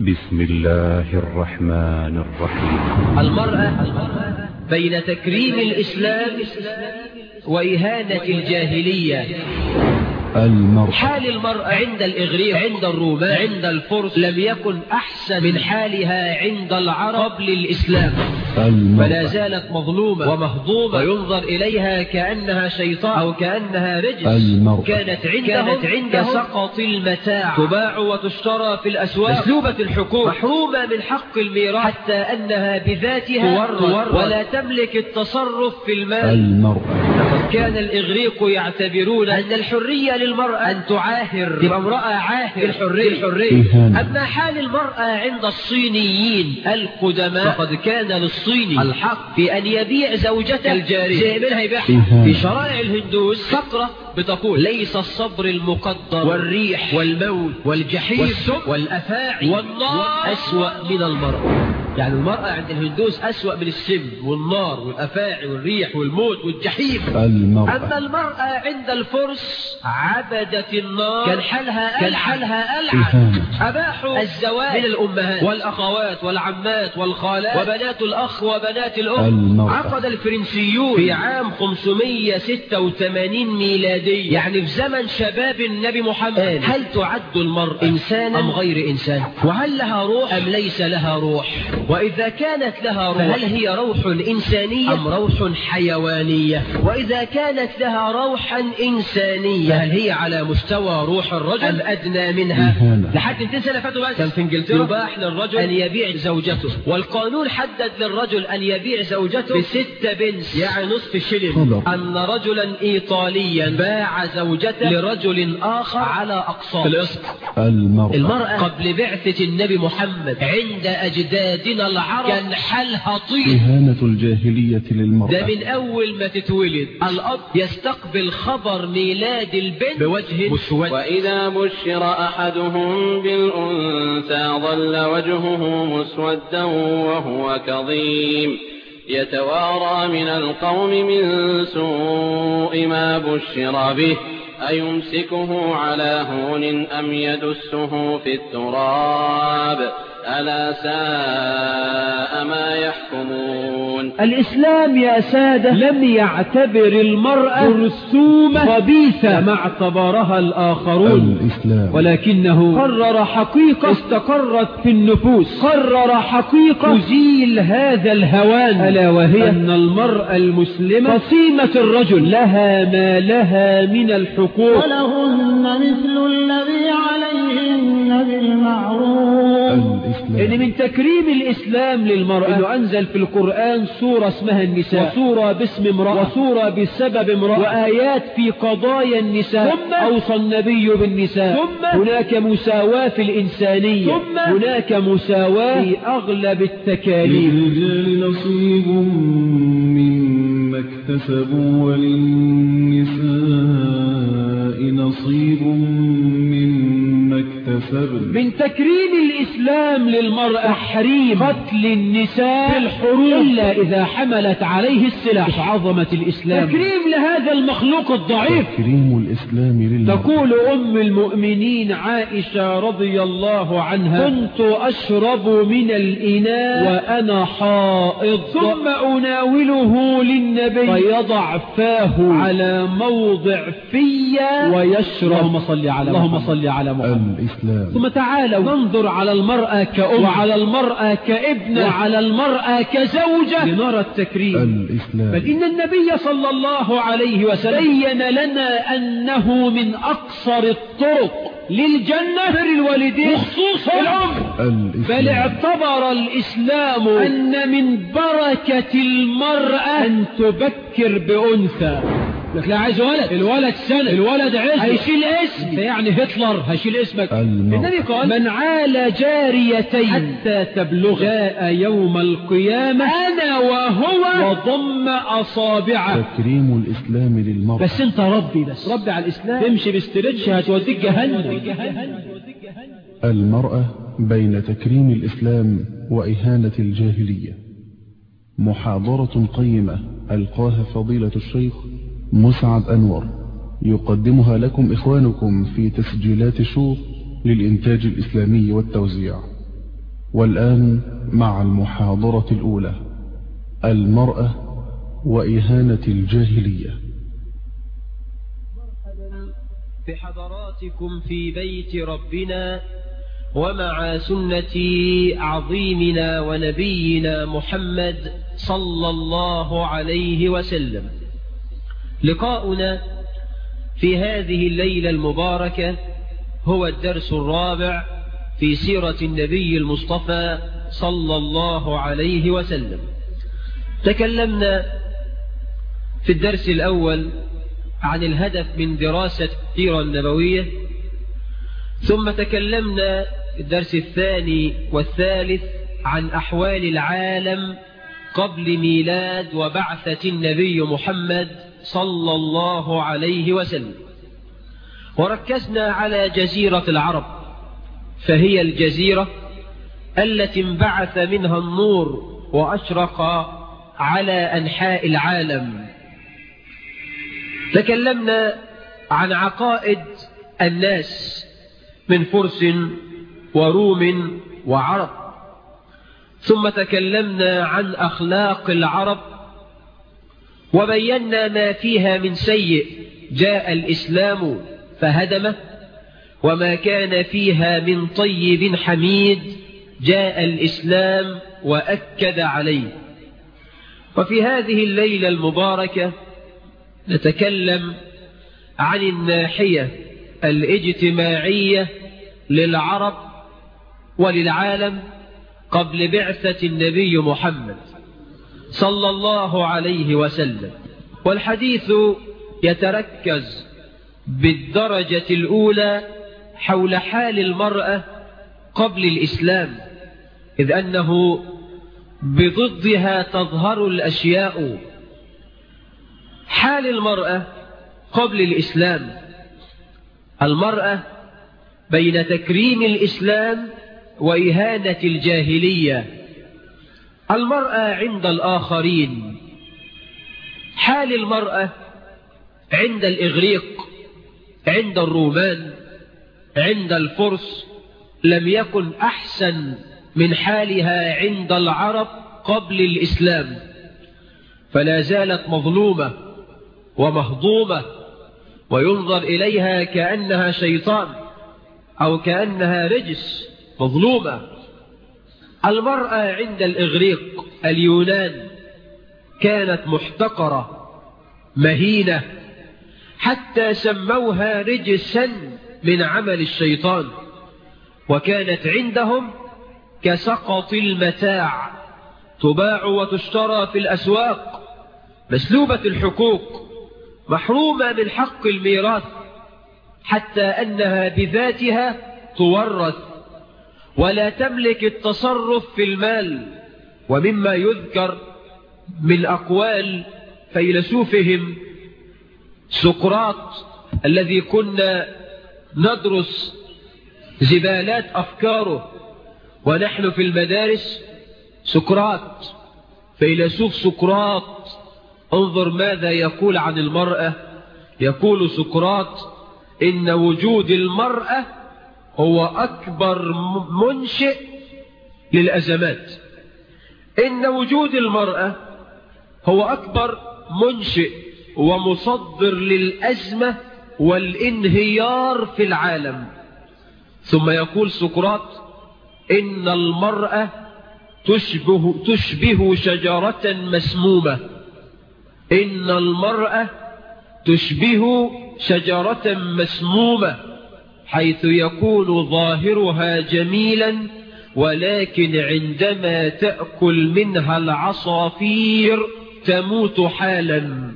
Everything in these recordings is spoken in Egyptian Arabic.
بسم الله الرحمن الرحيم المرأة بين تكريم الإسلام وإهانة الجاهلية المرأة حال المرأة عند الإغريق عند الرومان عند الفرس لم يكن أحسن من حالها عند العرب قبل الإسلام فلا المرأة زالت مظلومة ومهضومة وينظر إليها كأنها شيطان أو كأنها رجس المرأة. كانت عندهم كانت عند سقط المتاع تباع وتشترى في الأسواق مسلوبة الحقوق محرومة من حق الميراث حتى أنها بذاتها تورث ولا تملك التصرف في المال المرأة لقد كان الإغريق يعتبرون أن الحرية للمرأة أن تعاهر تبقى امرأة عاهر الحرية الحرية إهانة. أما حال المرأة عند الصينيين القدماء فقد كان للصيني الحق في أن يبيع زوجته الجارية زي منها يبيعها إهانة. في شرائع الهندوس فقرة بتقول ليس الصبر المقدر والريح والموت والجحيم والسم والأفاعي والنار أسوأ من المرأة يعني المرأة عند الهندوس أسوأ من السم والنار والأفاعي والريح والموت والجحيم أما المرأة المرأة عند الفرس عبدت النار كان حالها كان حالها ألعن إهانة. أباحوا الزواج من الأمهات والأخوات والعمات والخالات وبنات الأخ وبنات الأم المرأة. عقد الفرنسيون في عام 586 ميلادي يعني في زمن شباب النبي محمد هل تعد المرأة إنسانا أم غير إنسان وهل لها روح أم ليس لها روح وإذا كانت لها روح فهل هي روح إنسانية أم روح حيوانية وإذا كانت لها روحا إنسانية فهل هي على مستوى روح الرجل أم أدنى منها إهانة. لحد 200 سنة فاتوا بس كان في انجلترا يباح للرجل أن يبيع زوجته والقانون حدد للرجل أن يبيع زوجته بستة بنس يعني نصف شلن خبر. أن رجلا إيطاليا باع زوجته لرجل آخر على أقساط القسط المرأة المرأة قبل بعثة النبي محمد عند أجدادنا العرب كان حالها طين إهانة الجاهلية ده للمرأة من أول ما تتولد الأب يستقبل خبر ميلاد البنت بوجه مسود وإذا بشر أحدهم بالأنثى ظل وجهه مسودا وهو كظيم يتوارى من القوم من سوء ما بشر به أيمسكه على هون أم يدسه في التراب ألا ساء ما يحكمون الإسلام يا سادة لم يعتبر المرأة رسومة خبيثة كما اعتبرها الآخرون الإسلام ولكنه قرر حقيقة استقرت في النفوس قرر حقيقة تزيل هذا الهوان ألا وهي أن المرأة المسلمة قسيمة الرجل لها ما لها من الحقوق ولهن مثل الذي عليهن بالمعروف الإسلام إن من تكريم الإسلام للمرأة إنه أنزل في القرآن سورة اسمها النساء وسورة باسم امرأة وسورة بسبب امرأة وآيات في قضايا النساء ثم أوصى النبي بالنساء ثم هناك مساواة في الإنسانية ثم هناك مساواة في أغلب التكاليف للرجال نصيب مما اكتسبوا وللنساء نصيب مما اكتسبن من تكريم الإسلام للمرأة تحريم قتل النساء في الحروب إلا إذا حملت عليه السلاح عظمة الإسلام تكريم لهذا المخلوق الضعيف تكريم الإسلام للمرأة تقول أم المؤمنين عائشة رضي الله عنها كنت أشرب من الإناء وأنا حائض ثم أناوله للنبي فيضع فاه على موضع فيا ويشرب اللهم صل على اللهم صل على محمد الإسلام ثم تعالوا ننظر على المرأة كأم وعلى المرأة كابنة وعلى المرأة كزوجة لنرى التكريم الإسلام بل إن النبي صلى الله عليه وسلم بين لنا أنه من أقصر الطرق للجنة بر الوالدين وخصوصا الأم بل الإسلام اعتبر الإسلام أن من بركة المرأة أن تبكر بأنثى لك لا عايز ولد الولد سنة الولد عز هيشيل اسمي يعني هتلر هيشيل اسمك المرأة. النبي قال من عال جاريتين حتى تبلغ جاء يوم القيامة أنا وهو وضم أصابعه تكريم الإسلام للمرأة بس انت ربي بس ربي على الإسلام تمشي باسترتش هتوديك جهنم المرأة بين تكريم الإسلام وإهانة الجاهلية محاضرة قيمة ألقاها فضيلة الشيخ مسعد أنور يقدمها لكم إخوانكم في تسجيلات شوق للإنتاج الإسلامي والتوزيع والآن مع المحاضرة الأولى المرأة وإهانة الجاهلية بحضراتكم في بيت ربنا ومع سنة عظيمنا ونبينا محمد صلى الله عليه وسلم لقاؤنا في هذه الليلة المباركة هو الدرس الرابع في سيرة النبي المصطفى صلى الله عليه وسلم تكلمنا في الدرس الأول عن الهدف من دراسة السيرة النبوية ثم تكلمنا في الدرس الثاني والثالث عن أحوال العالم قبل ميلاد وبعثة النبي محمد صلى الله عليه وسلم وركزنا على جزيرة العرب فهي الجزيرة التي انبعث منها النور وأشرق على أنحاء العالم تكلمنا عن عقائد الناس من فرس وروم وعرب ثم تكلمنا عن أخلاق العرب وبينا ما فيها من سيء جاء الإسلام فهدمه وما كان فيها من طيب حميد جاء الإسلام وأكد عليه وفي هذه الليلة المباركة نتكلم عن الناحية الاجتماعية للعرب وللعالم قبل بعثة النبي محمد صلى الله عليه وسلم والحديث يتركز بالدرجة الأولى حول حال المرأة قبل الإسلام إذ أنه بضدها تظهر الأشياء حال المرأة قبل الإسلام المرأة بين تكريم الإسلام وإهانة الجاهلية المرأة عند الآخرين حال المرأة عند الإغريق عند الرومان عند الفرس لم يكن أحسن من حالها عند العرب قبل الإسلام فلا زالت مظلومة ومهضومة وينظر إليها كأنها شيطان أو كأنها رجس مظلومة المرأة عند الإغريق اليونان كانت محتقرة مهينة حتى سموها رجسا من عمل الشيطان وكانت عندهم كسقط المتاع تباع وتشترى في الأسواق مسلوبة الحقوق محرومة من حق الميراث حتى أنها بذاتها تورث ولا تملك التصرف في المال ومما يذكر من أقوال فيلسوفهم سقراط الذي كنا ندرس زبالات أفكاره ونحن في المدارس سقراط فيلسوف سقراط انظر ماذا يقول عن المرأة يقول سقراط إن وجود المرأة هو أكبر منشئ للأزمات إن وجود المرأة هو أكبر منشئ ومصدر للأزمة والانهيار في العالم ثم يقول سقراط إن المرأة تشبه, تشبه شجرة مسمومة إن المرأة تشبه شجرة مسمومة حيث يكون ظاهرها جميلا ولكن عندما تأكل منها العصافير تموت حالا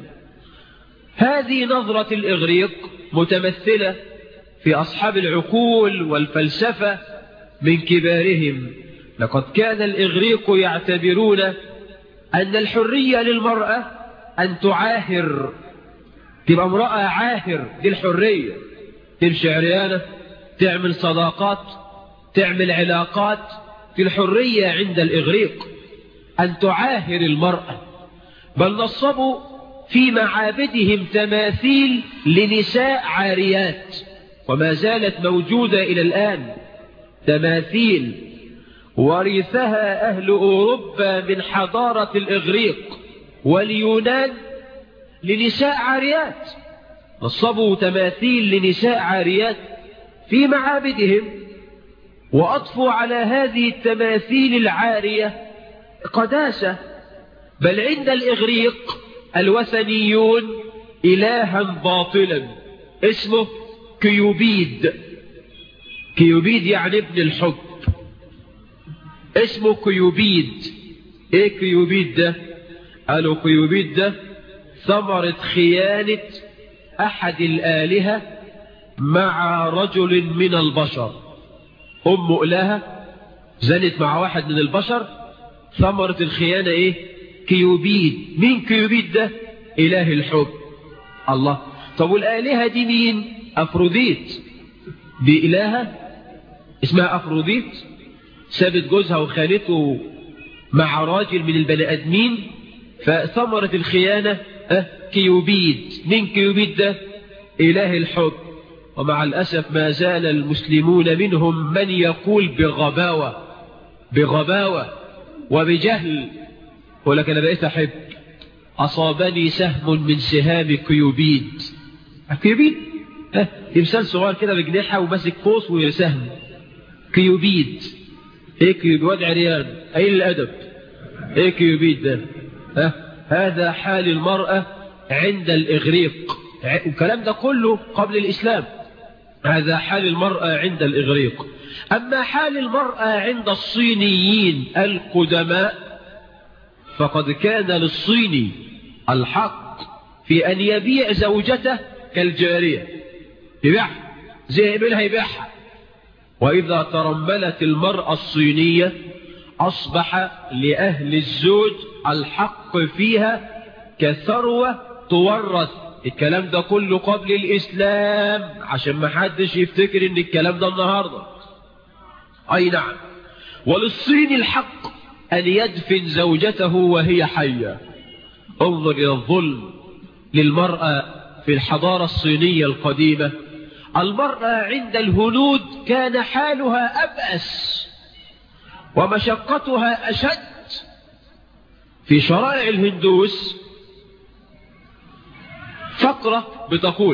هذه نظرة الإغريق متمثلة في أصحاب العقول والفلسفة من كبارهم لقد كان الإغريق يعتبرون أن الحرية للمرأة أن تعاهر تبقى امرأة عاهر دي الحرية تمشي عريانة تعمل صداقات تعمل علاقات في الحرية عند الإغريق أن تعاهر المرأة بل نصبوا في معابدهم تماثيل لنساء عاريات وما زالت موجودة إلى الآن تماثيل ورثها أهل أوروبا من حضارة الإغريق واليونان لنساء عاريات نصبوا تماثيل لنساء عاريات في معابدهم وأضفوا على هذه التماثيل العارية قداسة بل عند الإغريق الوثنيون إلها باطلا اسمه كيوبيد كيوبيد يعني ابن الحب اسمه كيوبيد ايه كيوبيد ده قالوا كيوبيد ده ثمرة خيانة أحد الآلهة مع رجل من البشر أم إلهة زنت مع واحد من البشر ثمرة الخيانة إيه كيوبيد مين كيوبيد ده إله الحب الله طب والآلهة دي مين أفروديت دي إلهة اسمها أفروديت سابت جوزها وخانته مع راجل من البني آدمين فثمرة الخيانة أه كيوبيد مين كيوبيد ده إله الحب ومع الأسف ما زال المسلمون منهم من يقول بغباوة بغباوة وبجهل ولكن أنا بقيت أحب أصابني سهم من سهام كيوبيد كيوبيد أه تمثال صغير كده بجناحه وماسك قوس وسهم كيوبيد ايه كيوبيد واد عريان ايه الادب ايه كيوبيد ده أه هذا حال المرأة عند الإغريق والكلام ده كله قبل الإسلام هذا حال المرأة عند الإغريق أما حال المرأة عند الصينيين القدماء فقد كان للصيني الحق في أن يبيع زوجته كالجارية يبيعها زي منها يبيعها وإذا ترملت المرأة الصينية أصبح لأهل الزوج الحق فيها كثروة تورث الكلام ده كله قبل الإسلام عشان ما حدش يفتكر ان الكلام ده النهاردة أي نعم وللصين الحق أن يدفن زوجته وهي حية انظر إلى الظلم للمرأة في الحضارة الصينية القديمة المرأة عند الهنود كان حالها أبأس ومشقتها أشد في شرائع الهندوس فقرة بتقول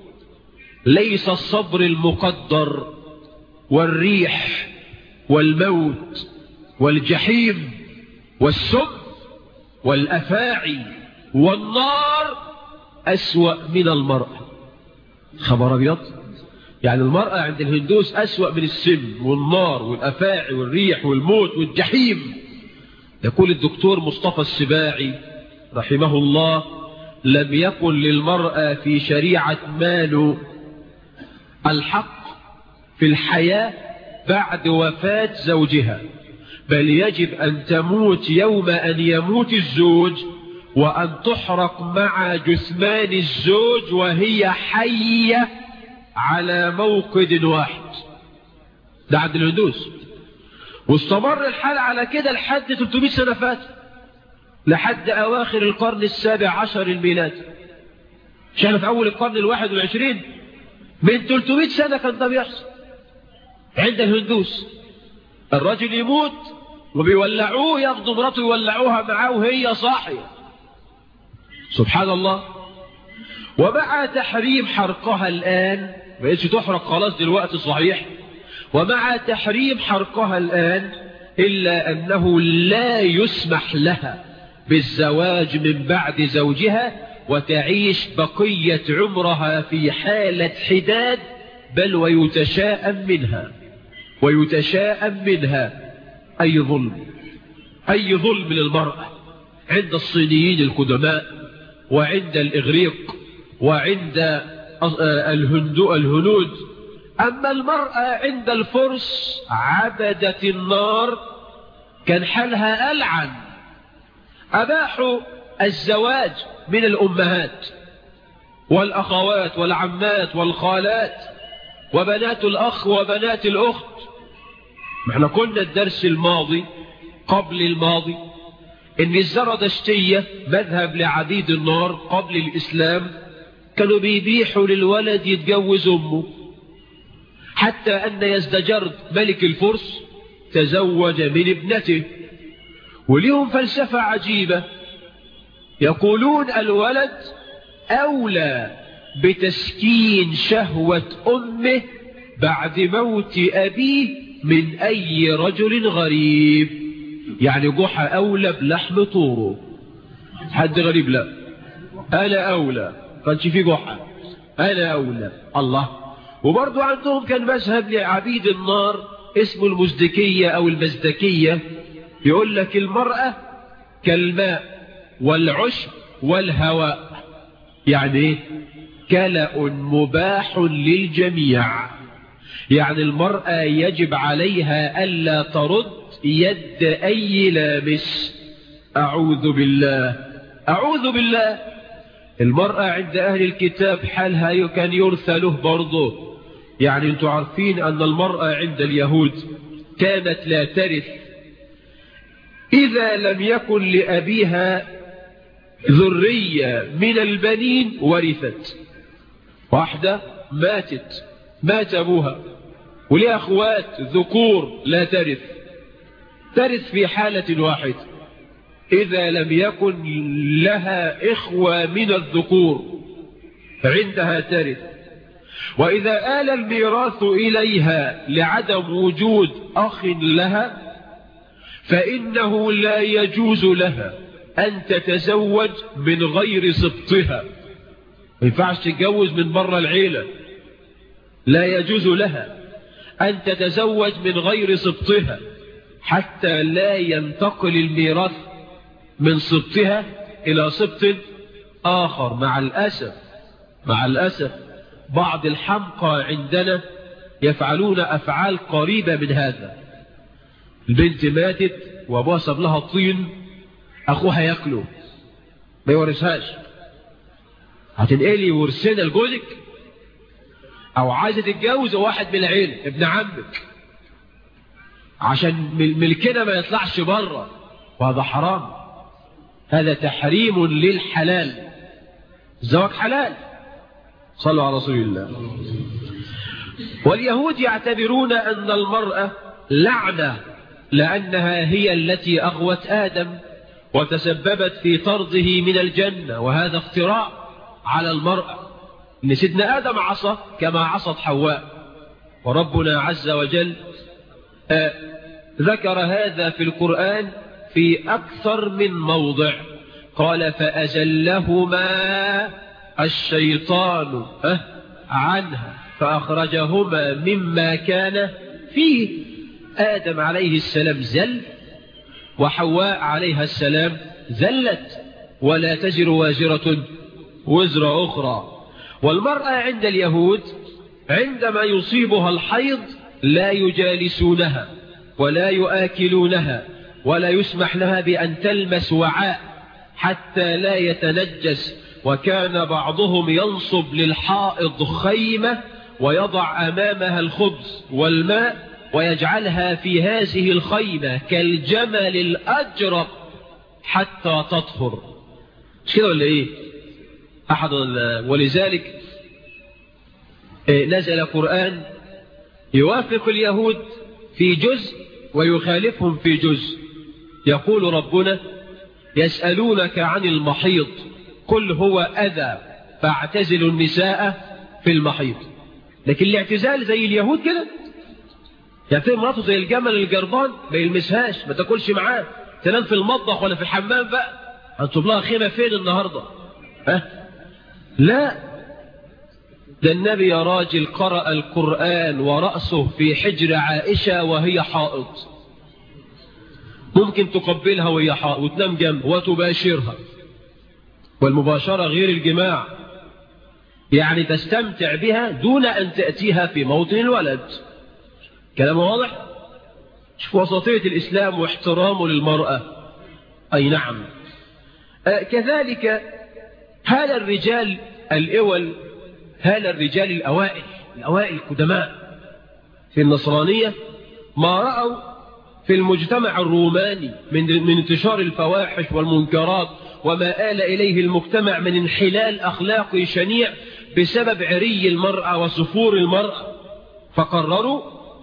ليس الصبر المقدر والريح والموت والجحيم والسم والأفاعي والنار أسوأ من المرأة خبر أبيض يعني المرأة عند الهندوس أسوأ من السم والنار والأفاعي والريح والموت والجحيم يقول الدكتور مصطفى السباعي رحمه الله لم يكن للمرأة في شريعة مال الحق في الحياة بعد وفاة زوجها بل يجب أن تموت يوم أن يموت الزوج وأن تحرق مع جثمان الزوج وهي حية على موقد واحد ده عند الهندوس واستمر الحال على كده لحد 300 سنة فات لحد أواخر القرن السابع عشر الميلادي مش احنا في أول القرن الواحد والعشرين من 300 سنة كان ده بيحصل عند الهندوس الرجل يموت وبيولعوه ياخدوا مراته يولعوها معاه وهي صاحية سبحان الله ومع تحريم حرقها الآن ما بقتش تحرق خلاص دلوقتي صحيح ومع تحريم حرقها الآن إلا أنه لا يسمح لها بالزواج من بعد زوجها وتعيش بقية عمرها في حالة حداد بل ويتشاءم منها ويتشاءم منها أي ظلم أي ظلم للمرأة عند الصينيين القدماء وعند الإغريق وعند الهندو الهنود أما المرأة عند الفرس عبدة النار كان حالها ألعن أباحوا الزواج من الأمهات والأخوات والعمات والخالات وبنات الأخ وبنات الأخت احنا قلنا الدرس الماضي قبل الماضي ان الزردشتية مذهب لعديد النار قبل الإسلام كانوا بيبيحوا للولد يتجوز أمه حتى أن يزدجرد ملك الفرس تزوج من ابنته وليهم فلسفة عجيبة يقولون الولد أولى بتسكين شهوة أمه بعد موت أبيه من أي رجل غريب يعني جحا أولى بلحم طوره حد غريب لا أنا أولى كانش في جحا أنا أولى الله وبرضو عندهم كان مذهب لعبيد النار اسمه المزدكية أو المزدكية يقول لك المرأة كالماء والعشب والهواء يعني ايه كلأ مباح للجميع يعني المرأة يجب عليها ألا ترد يد أي لامس أعوذ بالله أعوذ بالله المرأة عند أهل الكتاب حالها كان يرثى له برضه يعني انتم عارفين أن المرأة عند اليهود كانت لا ترث إذا لم يكن لأبيها ذرية من البنين ورثت واحدة ماتت مات أبوها ولها أخوات ذكور لا ترث ترث في حالة واحدة إذا لم يكن لها إخوة من الذكور فعندها ترث وإذا آل الميراث إليها لعدم وجود أخ لها فإنه لا يجوز لها أن تتزوج من غير سبطها ما ينفعش تتجوز من بره العيلة لا يجوز لها أن تتزوج من غير سبطها حتى لا ينتقل الميراث من سبطها إلى سبط آخر مع الأسف مع الأسف بعض الحمقى عندنا يفعلون أفعال قريبة من هذا البنت ماتت وابوها ساب لها الطين أخوها ياكله ما يورثهاش هتنقلي ورثنا لجوزك أو عايزة تتجوز واحد من العيلة ابن عمك عشان ملكنا ما يطلعش بره وهذا حرام هذا تحريم للحلال الزواج حلال صلوا على رسول الله واليهود يعتبرون أن المرأة لعنة لأنها هي التي أغوت آدم وتسببت في طرده من الجنة وهذا افتراء على المرأة إن سيدنا آدم عصى كما عصت حواء وربنا عز وجل آه ذكر هذا في القرآن في أكثر من موضع قال فأزلهما الشيطان آه عنها فأخرجهما مما كان فيه آدم عليه السلام زل وحواء عليها السلام زلت ولا تزر وازرة وزر أخرى والمرأة عند اليهود عندما يصيبها الحيض لا يجالسونها ولا يآكلونها ولا يسمح لها بأن تلمس وعاء حتى لا يتنجس وكان بعضهم ينصب للحائض خيمة ويضع أمامها الخبز والماء ويجعلها في هذه الخيمة كالجمل الأجرب حتى تطهر مش كده ولا إيه أحد ولذلك نزل قرآن يوافق اليهود في جزء ويخالفهم في جزء يقول ربنا يسألونك عن المحيط قل هو أذى فاعتزلوا النساء في المحيط لكن الاعتزال زي اليهود كده يعني مراته زي الجمل الجربان ما يلمسهاش ما تاكلش معاه تنام في المطبخ ولا في الحمام بقى هنطب لها خيمة فين النهاردة ها لا ده النبي يا راجل قرأ القرآن ورأسه في حجر عائشة وهي حائض ممكن تقبلها وهي حائض وتنام جنب وتباشرها والمباشرة غير الجماع يعني تستمتع بها دون أن تأتيها في موطن الولد كلام واضح شوف وسطية الإسلام واحترامه للمرأة أي نعم آه كذلك هل الرجال الإول هل الرجال الأوائل الأوائل القدماء في النصرانية ما رأوا في المجتمع الروماني من, من انتشار الفواحش والمنكرات وما آل إليه المجتمع من انحلال أخلاقي شنيع بسبب عري المرأة وسفور المرأة فقرروا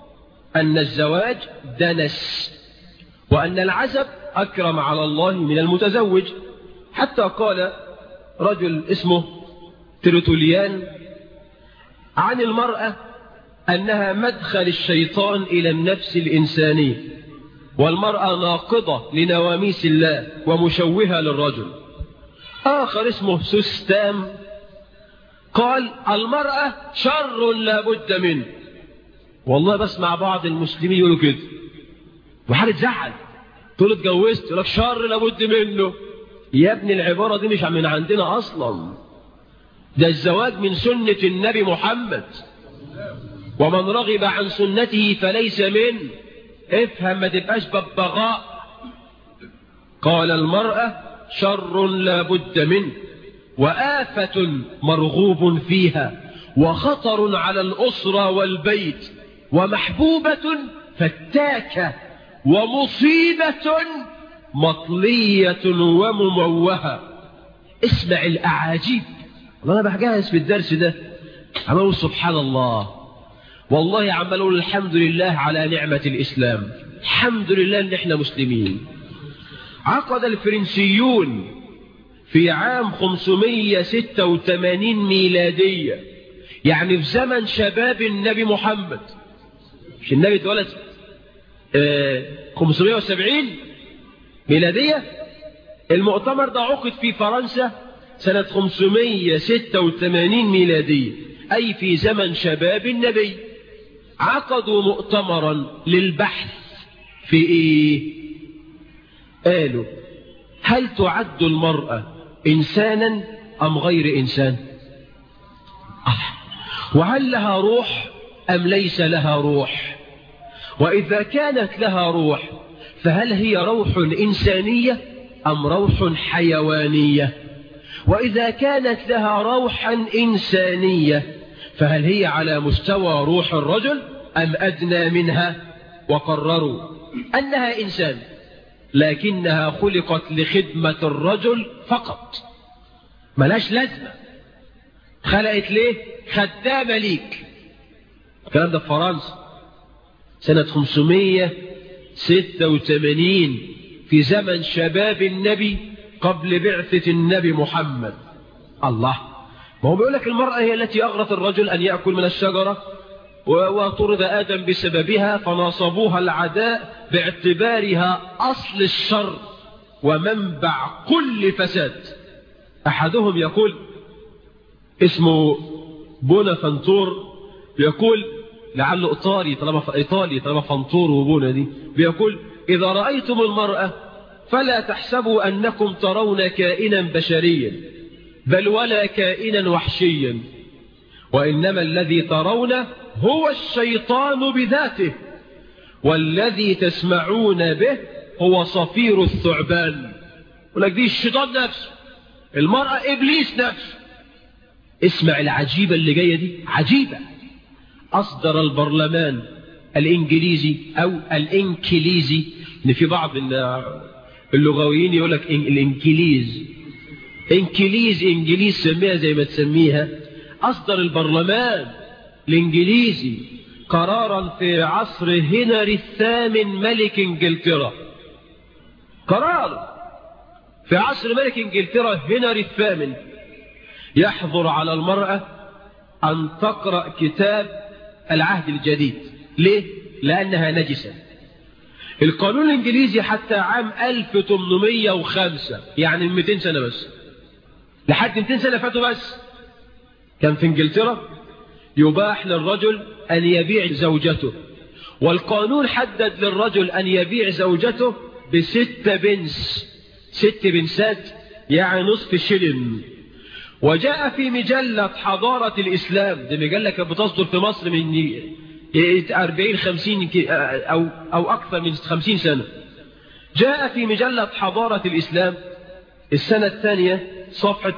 أن الزواج دنس وأن العزب أكرم على الله من المتزوج حتى قال رجل اسمه ترتوليان عن المرأة أنها مدخل الشيطان إلى النفس الإنسانية والمرأة ناقضة لنواميس الله ومشوهة للرجل آخر اسمه سستام قال المرأة شر لا بد منه والله بسمع بعض المسلمين يقولوا كده وحاجة تزعل تقول اتجوزت يقول لك شر لابد منه يا ابني العبارة دي مش من عندنا أصلا ده الزواج من سنة النبي محمد ومن رغب عن سنته فليس من افهم ما تبقاش ببغاء قال المرأة شر لا بد منه وآفة مرغوب فيها وخطر على الأسرة والبيت ومحبوبة فتاكة ومصيبة مطلية ومموهة اسمع الأعاجيب والله أنا بحجهز في الدرس ده عملوا سبحان الله والله عملوا الحمد لله على نعمة الإسلام الحمد لله أن احنا مسلمين عقد الفرنسيون في عام 586 ميلادية يعني في زمن شباب النبي محمد مش النبي اتولد آه 570 ميلادية المؤتمر ده عقد في فرنسا سنة 586 ميلادية أي في زمن شباب النبي عقدوا مؤتمرا للبحث في إيه قالوا هل تعد المرأة إنسانا أم غير إنسان وهل لها روح أم ليس لها روح وإذا كانت لها روح فهل هي روح إنسانية أم روح حيوانية وإذا كانت لها روحا إنسانية فهل هي على مستوى روح الرجل أم أدنى منها وقرروا أنها إنسان لكنها خلقت لخدمة الرجل فقط ملاش لازمة خلقت ليه خدامة ليك الكلام ده في فرنسا سنة 586 في زمن شباب النبي قبل بعثة النبي محمد الله ما هو بيقول لك المرأة هي التي أغرت الرجل أن يأكل من الشجرة وطرد آدم بسببها فناصبوها العداء باعتبارها أصل الشر ومنبع كل فساد أحدهم يقول اسمه بونا فانتور بيقول لعله إيطالي طالما إيطالي طالما فانتور وبونا دي بيقول إذا رأيتم المرأة فلا تحسبوا أنكم ترون كائنا بشريا بل ولا كائنا وحشيا وإنما الذي ترونه هو الشيطان بذاته والذي تسمعون به هو صفير الثعبان ولك دي الشيطان نفسه المرأة إبليس نفسه اسمع العجيبة اللي جاية دي عجيبة أصدر البرلمان الإنجليزي أو الإنكليزي إن في بعض اللغويين يقول لك الإنكليز إنكليز إنجليز سميها زي ما تسميها أصدر البرلمان الإنجليزي قرارا في عصر هنري الثامن ملك إنجلترا قرار في عصر ملك إنجلترا هنري الثامن يحظر على المرأة أن تقرأ كتاب العهد الجديد ليه؟ لأنها نجسة القانون الإنجليزي حتى عام 1805 يعني من 200 سنة بس لحد 200 سنة فاتوا بس كان في إنجلترا يباح للرجل أن يبيع زوجته والقانون حدد للرجل أن يبيع زوجته بست بنس ست بنسات يعني نصف شلن وجاء في مجلة حضارة الإسلام دي مجلة كانت بتصدر في مصر من 40 50 أو, أو أكثر من 50 سنة جاء في مجلة حضارة الإسلام السنة الثانية صفحة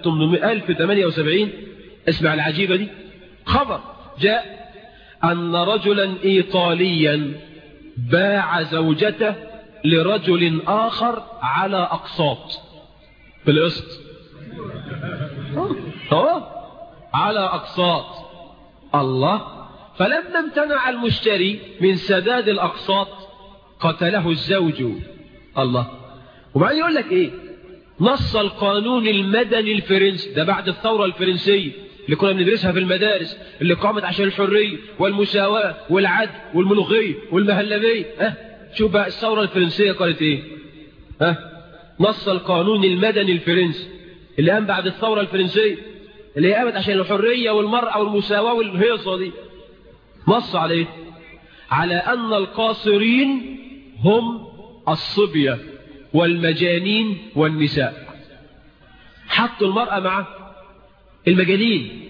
1078 اسمع العجيبة دي خبر جاء أن رجلا إيطاليا باع زوجته لرجل آخر على أقساط في القسط أوه. على أقساط الله فلما امتنع المشتري من سداد الأقساط قتله الزوج الله وبعدين يقول لك ايه نص القانون المدني الفرنسي ده بعد الثورة الفرنسية اللي كنا بندرسها في المدارس اللي قامت عشان الحرية والمساواة والعدل والملوخية والمهلبية ها شوف بقى الثورة الفرنسية قالت ايه ها نص القانون المدني الفرنسي اللي قام بعد الثورة الفرنسية اللي قامت عشان الحرية والمرأة والمساواة والهيصة دي نص عليه على أن القاصرين هم الصبية والمجانين والنساء حطوا المرأة مع المجانين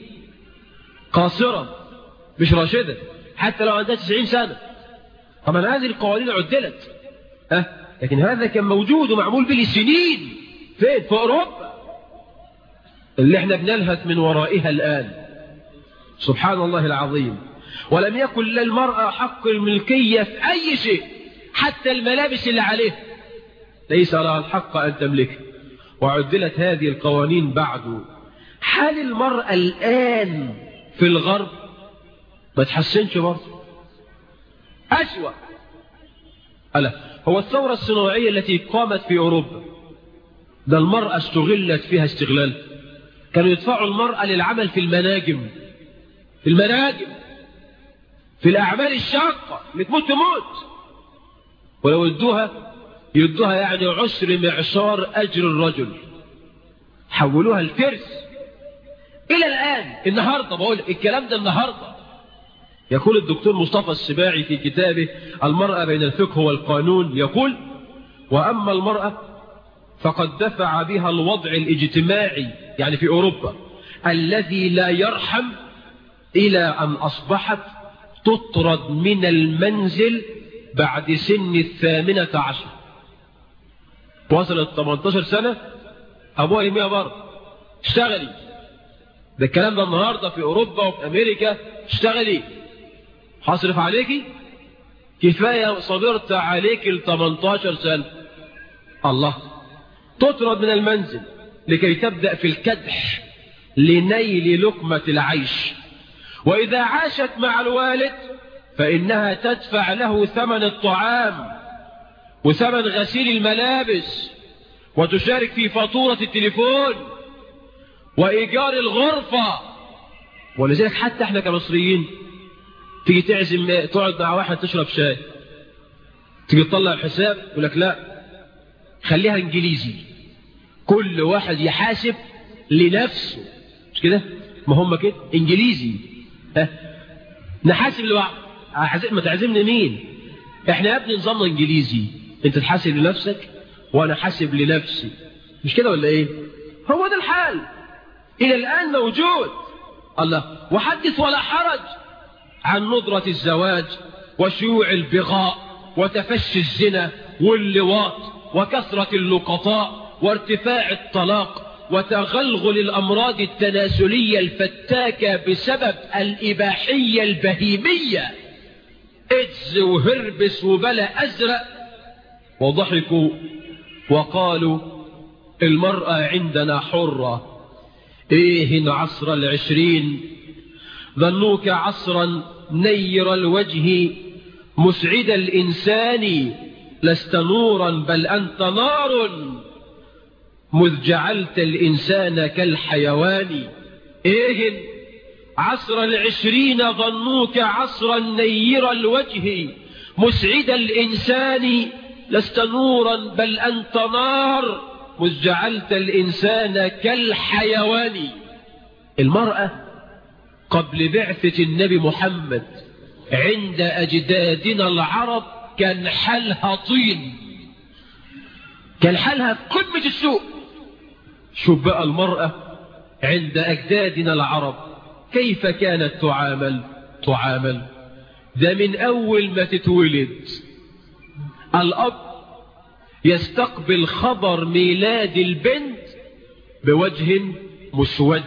قاصرة مش راشدة حتى لو عندها 90 سنة طبعا هذه القوانين عدلت أه؟ لكن هذا كان موجود ومعمول به لسنين فين في أوروبا اللي احنا بنلهث من ورائها الآن سبحان الله العظيم ولم يكن للمرأة حق الملكية في أي شيء حتى الملابس اللي عليه ليس لها الحق أن تملكه وعدلت هذه القوانين بعد حال المرأة الآن في الغرب ما تحسنش برضه أسوأ ألا هو الثورة الصناعية التي قامت في أوروبا ده المرأة استغلت فيها استغلال كانوا يدفعوا المرأة للعمل في المناجم في المناجم في الأعمال الشاقة اللي تموت تموت ولو يدوها يدوها يعني عشر معشار أجر الرجل حولوها الفرس إلى الآن النهاردة بقول الكلام ده النهاردة يقول الدكتور مصطفى السباعي في كتابه المرأة بين الفقه والقانون يقول وأما المرأة فقد دفع بها الوضع الاجتماعي يعني في أوروبا الذي لا يرحم إلى أن أصبحت تطرد من المنزل بعد سن الثامنة عشر وصلت 18 سنة أبوها يميها بره اشتغلي ده الكلام ده النهاردة في أوروبا وفي أمريكا اشتغلي هصرف عليكي كفاية صبرت عليك ال 18 سنة الله تطرد من المنزل لكي تبدأ في الكدح لنيل لقمة العيش وإذا عاشت مع الوالد فإنها تدفع له ثمن الطعام وثمن غسيل الملابس وتشارك في فاتورة التليفون وإيجار الغرفة ولذلك حتى احنا كمصريين تيجي تعزم تقعد مع واحد تشرب شاي تيجي تطلع الحساب يقول لك لا خليها انجليزي كل واحد يحاسب لنفسه مش كده ما هم كده انجليزي ها نحاسب لبعض ما تعزمني مين احنا يا ابني نظامنا انجليزي انت تحاسب لنفسك وانا حاسب لنفسي مش كده ولا ايه هو ده الحال الى الان موجود الله وحدث ولا حرج عن ندرة الزواج وشيوع البغاء وتفشي الزنا واللواط وكثرة اللقطاء وارتفاع الطلاق وتغلغل الأمراض التناسلية الفتاكة بسبب الإباحية البهيمية إدز وهربس وبلا أزرق وضحكوا وقالوا المرأة عندنا حرة إيه عصر العشرين ظنوك عصرا نير الوجه مسعد الإنسان لست نورا بل أنت نار مذ جعلت الإنسان كالحيوان إيه عصر العشرين ظنوك عصرا نير الوجه مسعد الإنسان لست نورا بل أنت نار مذ جعلت الإنسان كالحيوان المرأة قبل بعثة النبي محمد عند أجدادنا العرب كان حالها طين كان حالها في قمة السوء شوف بقى المرأة عند أجدادنا العرب كيف كانت تعامل تعامل ده من أول ما تتولد الأب يستقبل خبر ميلاد البنت بوجه مسود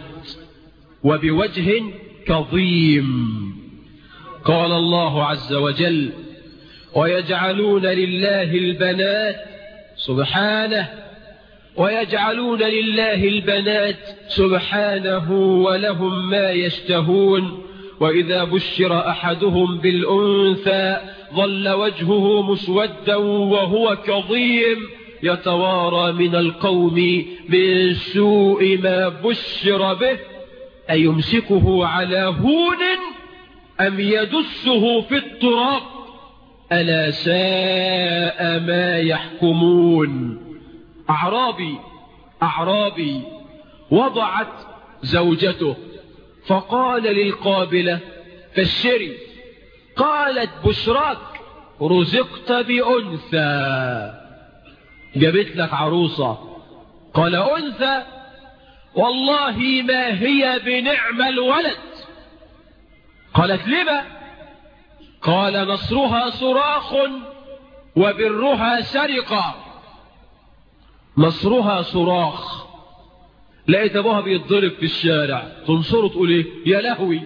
وبوجه كظيم قال الله عز وجل ويجعلون لله البنات سبحانه ويجعلون لله البنات سبحانه ولهم ما يشتهون وإذا بشر أحدهم بالأنثى ظل وجهه مسودا وهو كظيم يتوارى من القوم من سوء ما بشر به أيمسكه على هون أم يدسه في التراب ألا ساء ما يحكمون أعرابي أعرابي وضعت زوجته فقال للقابلة فالشري قالت بشراك رزقت بأنثى جابت لك عروسة قال أنثى والله ما هي بنعم الولد قالت لما قال نصرها صراخ وبرها سرقة نصرها صراخ لقيت ابوها بيتضرب في الشارع تنصره تقول ايه يا لهوي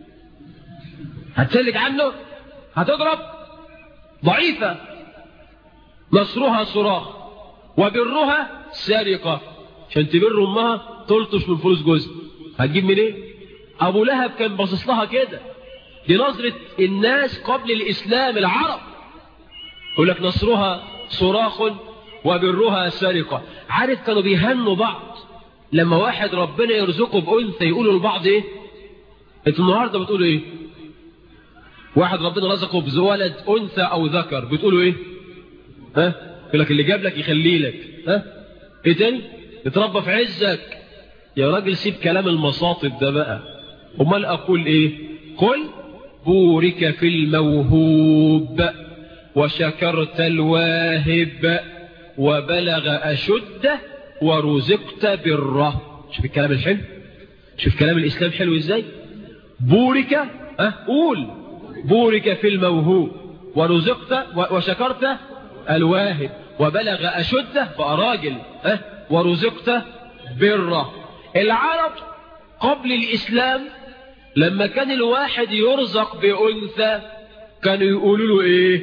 هتسلك عنه هتضرب ضعيفة نصرها صراخ وبرها سرقة عشان تبر امها تلطش من فلوس جوزها هتجيب منين إيه؟ ابو لهب كان باصص لها كده دي نظرة الناس قبل الاسلام العرب يقول لك نصرها صراخ وبرها سرقة عارف كانوا بيهنوا بعض لما واحد ربنا يرزقه بأنثى يقولوا لبعض ايه انتوا النهاردة بتقولوا ايه واحد ربنا رزقه بولد أنثى أو ذكر بتقولوا ايه ها يقول لك اللي جاب لك يخليه لك ها ايه تاني يتربى في عزك يا راجل سيب كلام المصاطب ده بقى امال اقول ايه قل بورك في الموهوب وشكرت الواهب وبلغ أشده ورزقت بره شوف الكلام الحلو شوف كلام الإسلام حلو إزاي بورك أه قول بورك في الموهوب ورزقت وشكرت الواهب وبلغ أشده بقى راجل أه ورزقت بره العرب قبل الإسلام لما كان الواحد يرزق بأنثى كانوا يقولوا له إيه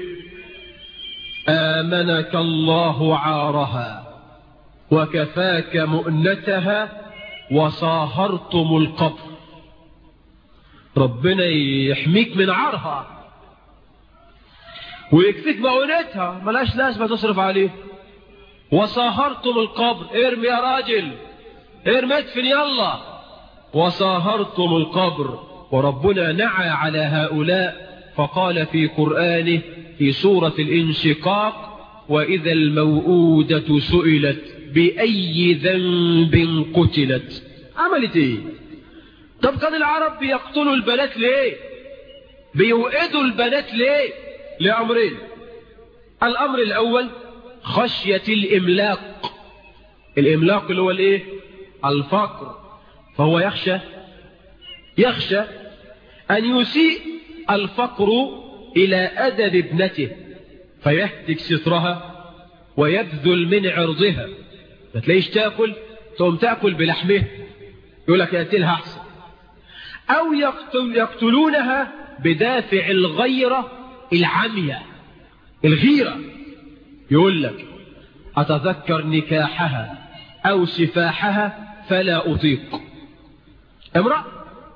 آمنك الله عارها وكفاك مؤنتها وصاهرتم القبر ربنا يحميك من عارها ويكفيك مؤنتها ملاش لازمة تصرف عليه وصاهرتم القبر ارمي يا راجل ارمي ادفن يلا وصاهرتم القبر وربنا نعى على هؤلاء فقال في قرآنه في سورة الانشقاق وإذا الموءودة سئلت بأي ذنب قتلت عملت ايه طب كان العرب بيقتلوا البنات ليه بيوئدوا البنات ليه لأمرين الأمر الأول خشية الإملاق الإملاق اللي هو الايه الفقر فهو يخشى يخشى أن يسيء الفقر إلى أدب ابنته فيهتك سترها ويبذل من عرضها ما تلاقيش تاكل تقوم تاكل بلحمه يقول لك يقتلها احسن او يقتل يقتلونها بدافع الغيرة العمية الغيرة يقول لك اتذكر نكاحها او سفاحها فلا اطيق امرأة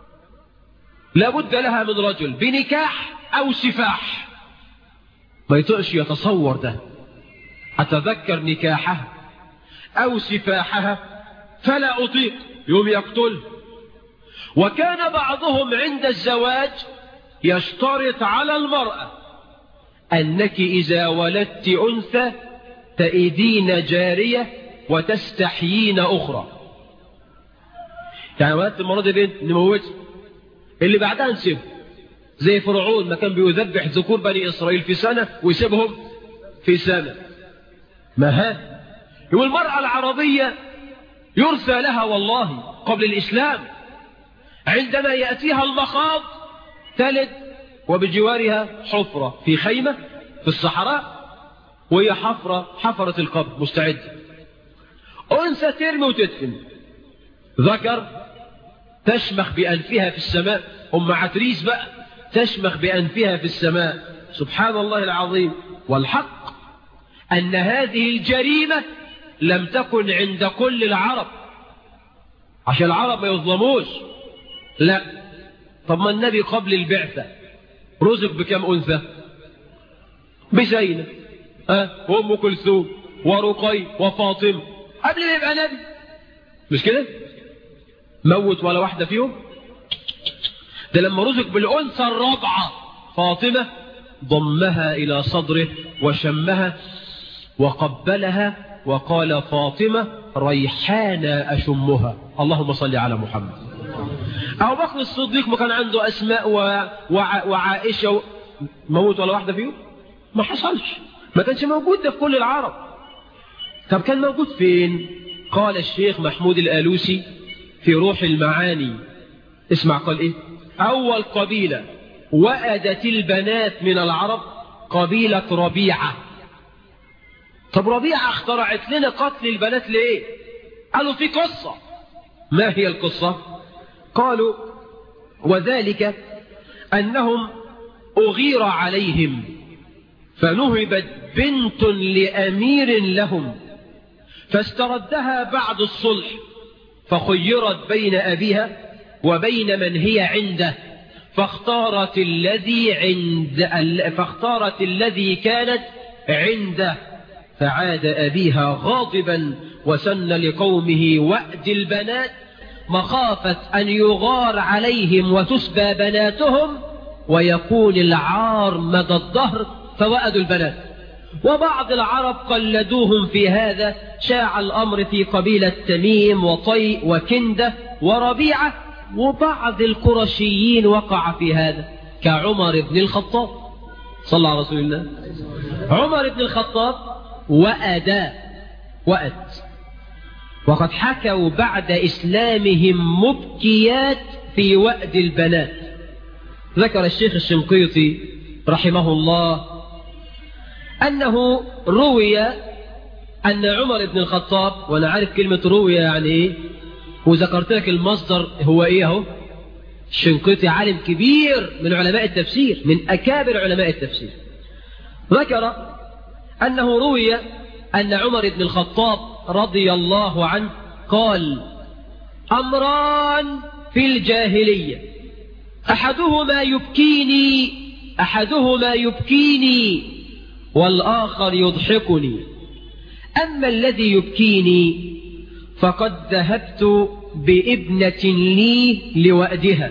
لابد لها من رجل بنكاح او سفاح ما يطقش يتصور ده اتذكر نكاحها أو سفاحها فلا أطيق يوم يقتل وكان بعضهم عند الزواج يشترط على المرأة أنك إذا ولدت أنثى تأيدين جارية وتستحيين أخرى يعني ولدت المرة دي بنت نموتها اللي بعدها نسيبه زي فرعون ما كان بيذبح ذكور بني إسرائيل في سنة ويسيبهم في سنة ما هذا والمرأة العربية يرثى لها والله قبل الإسلام عندما يأتيها المخاض تلد وبجوارها حفرة في خيمة في الصحراء وهي حفرة حفرة القبر مستعدة أنثى ترمي وتدفن ذكر تشمخ بأنفها في السماء أم عتريس بقى تشمخ بأنفها في السماء سبحان الله العظيم والحق أن هذه الجريمة لم تكن عند كل العرب عشان العرب ما يظلموش لا طب ما النبي قبل البعثة رزق بكم أنثى بزينة أه؟ وأم كلثوم ورقي وفاطمة قبل ما يبقى نبي مش كده موت ولا واحدة فيهم ده لما رزق بالأنثى الرابعة فاطمة ضمها إلى صدره وشمها وقبلها وقال فاطمة ريحانة أشمها اللهم صل على محمد أبو بكر الصديق ما كان عنده أسماء و... وع... وعائشة و... موت ولا واحدة فيهم ما حصلش ما كانش موجود ده في كل العرب طب كان موجود فين قال الشيخ محمود الآلوسي في روح المعاني اسمع قال ايه أول قبيلة وأدت البنات من العرب قبيلة ربيعة طب ربيعة اخترعت لنا قتل البنات ليه قالوا في قصة ما هي القصة قالوا وذلك أنهم أغير عليهم فنهبت بنت لأمير لهم فاستردها بعد الصلح فخيرت بين أبيها وبين من هي عنده فاختارت الذي عند فاختارت الذي كانت عنده فعاد أبيها غاضبا وسن لقومه وأد البنات مخافة أن يغار عليهم وتسبى بناتهم ويكون العار مدى الظهر فوأدوا البنات وبعض العرب قلدوهم في هذا شاع الأمر في قبيلة تميم وطي وكندة وربيعة وبعض القرشيين وقع في هذا كعمر بن الخطاب صلى على رسول الله عمر بن الخطاب وأدا وأد وقد حكوا بعد إسلامهم مبكيات في وأد البنات ذكر الشيخ الشنقيطي رحمه الله أنه روي أن عمر بن الخطاب وأنا عارف كلمة روي يعني إيه وذكرت لك المصدر هو إيه هو الشنقيطي عالم كبير من علماء التفسير من أكابر علماء التفسير ذكر أنه روي أن عمر بن الخطاب رضي الله عنه قال أمران في الجاهلية أحدهما يبكيني أحدهما يبكيني والآخر يضحكني أما الذي يبكيني فقد ذهبت بابنة لي لوأدها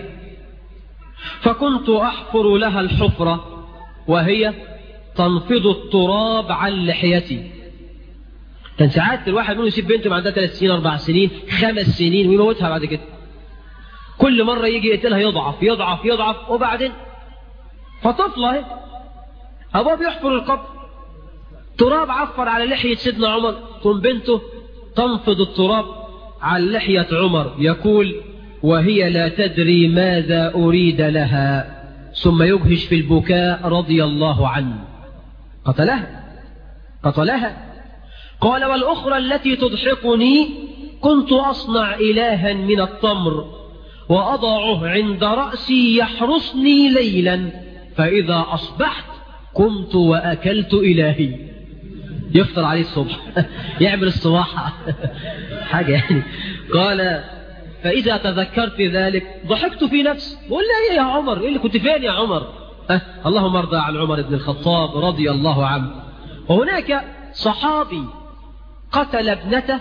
فكنت أحفر لها الحفرة وهي تنفض التراب عن لحيتي كان ساعات الواحد منهم يسيب بنته عندها ثلاث سنين أربع سنين خمس سنين ويموتها بعد كده كل مرة يجي يقتلها يضعف يضعف يضعف وبعدين فطفلة أبوه بيحفر القبر تراب عفر على لحية سيدنا عمر ثم بنته تنفض التراب عن لحية عمر يقول وهي لا تدري ماذا أريد لها ثم يجهش في البكاء رضي الله عنه قتلها قتلها قال والأخرى التي تضحكني كنت أصنع إلها من التمر وأضعه عند رأسي يحرسني ليلا فإذا أصبحت قمت وأكلت إلهي يفطر عليه الصبح يعمل الصباحة حاجة يعني قال فإذا تذكرت ذلك ضحكت في نفسي بقول لي يا عمر إيه اللي كنت فين يا عمر أه اللهم ارضى عن عمر بن الخطاب رضي الله عنه وهناك صحابي قتل ابنته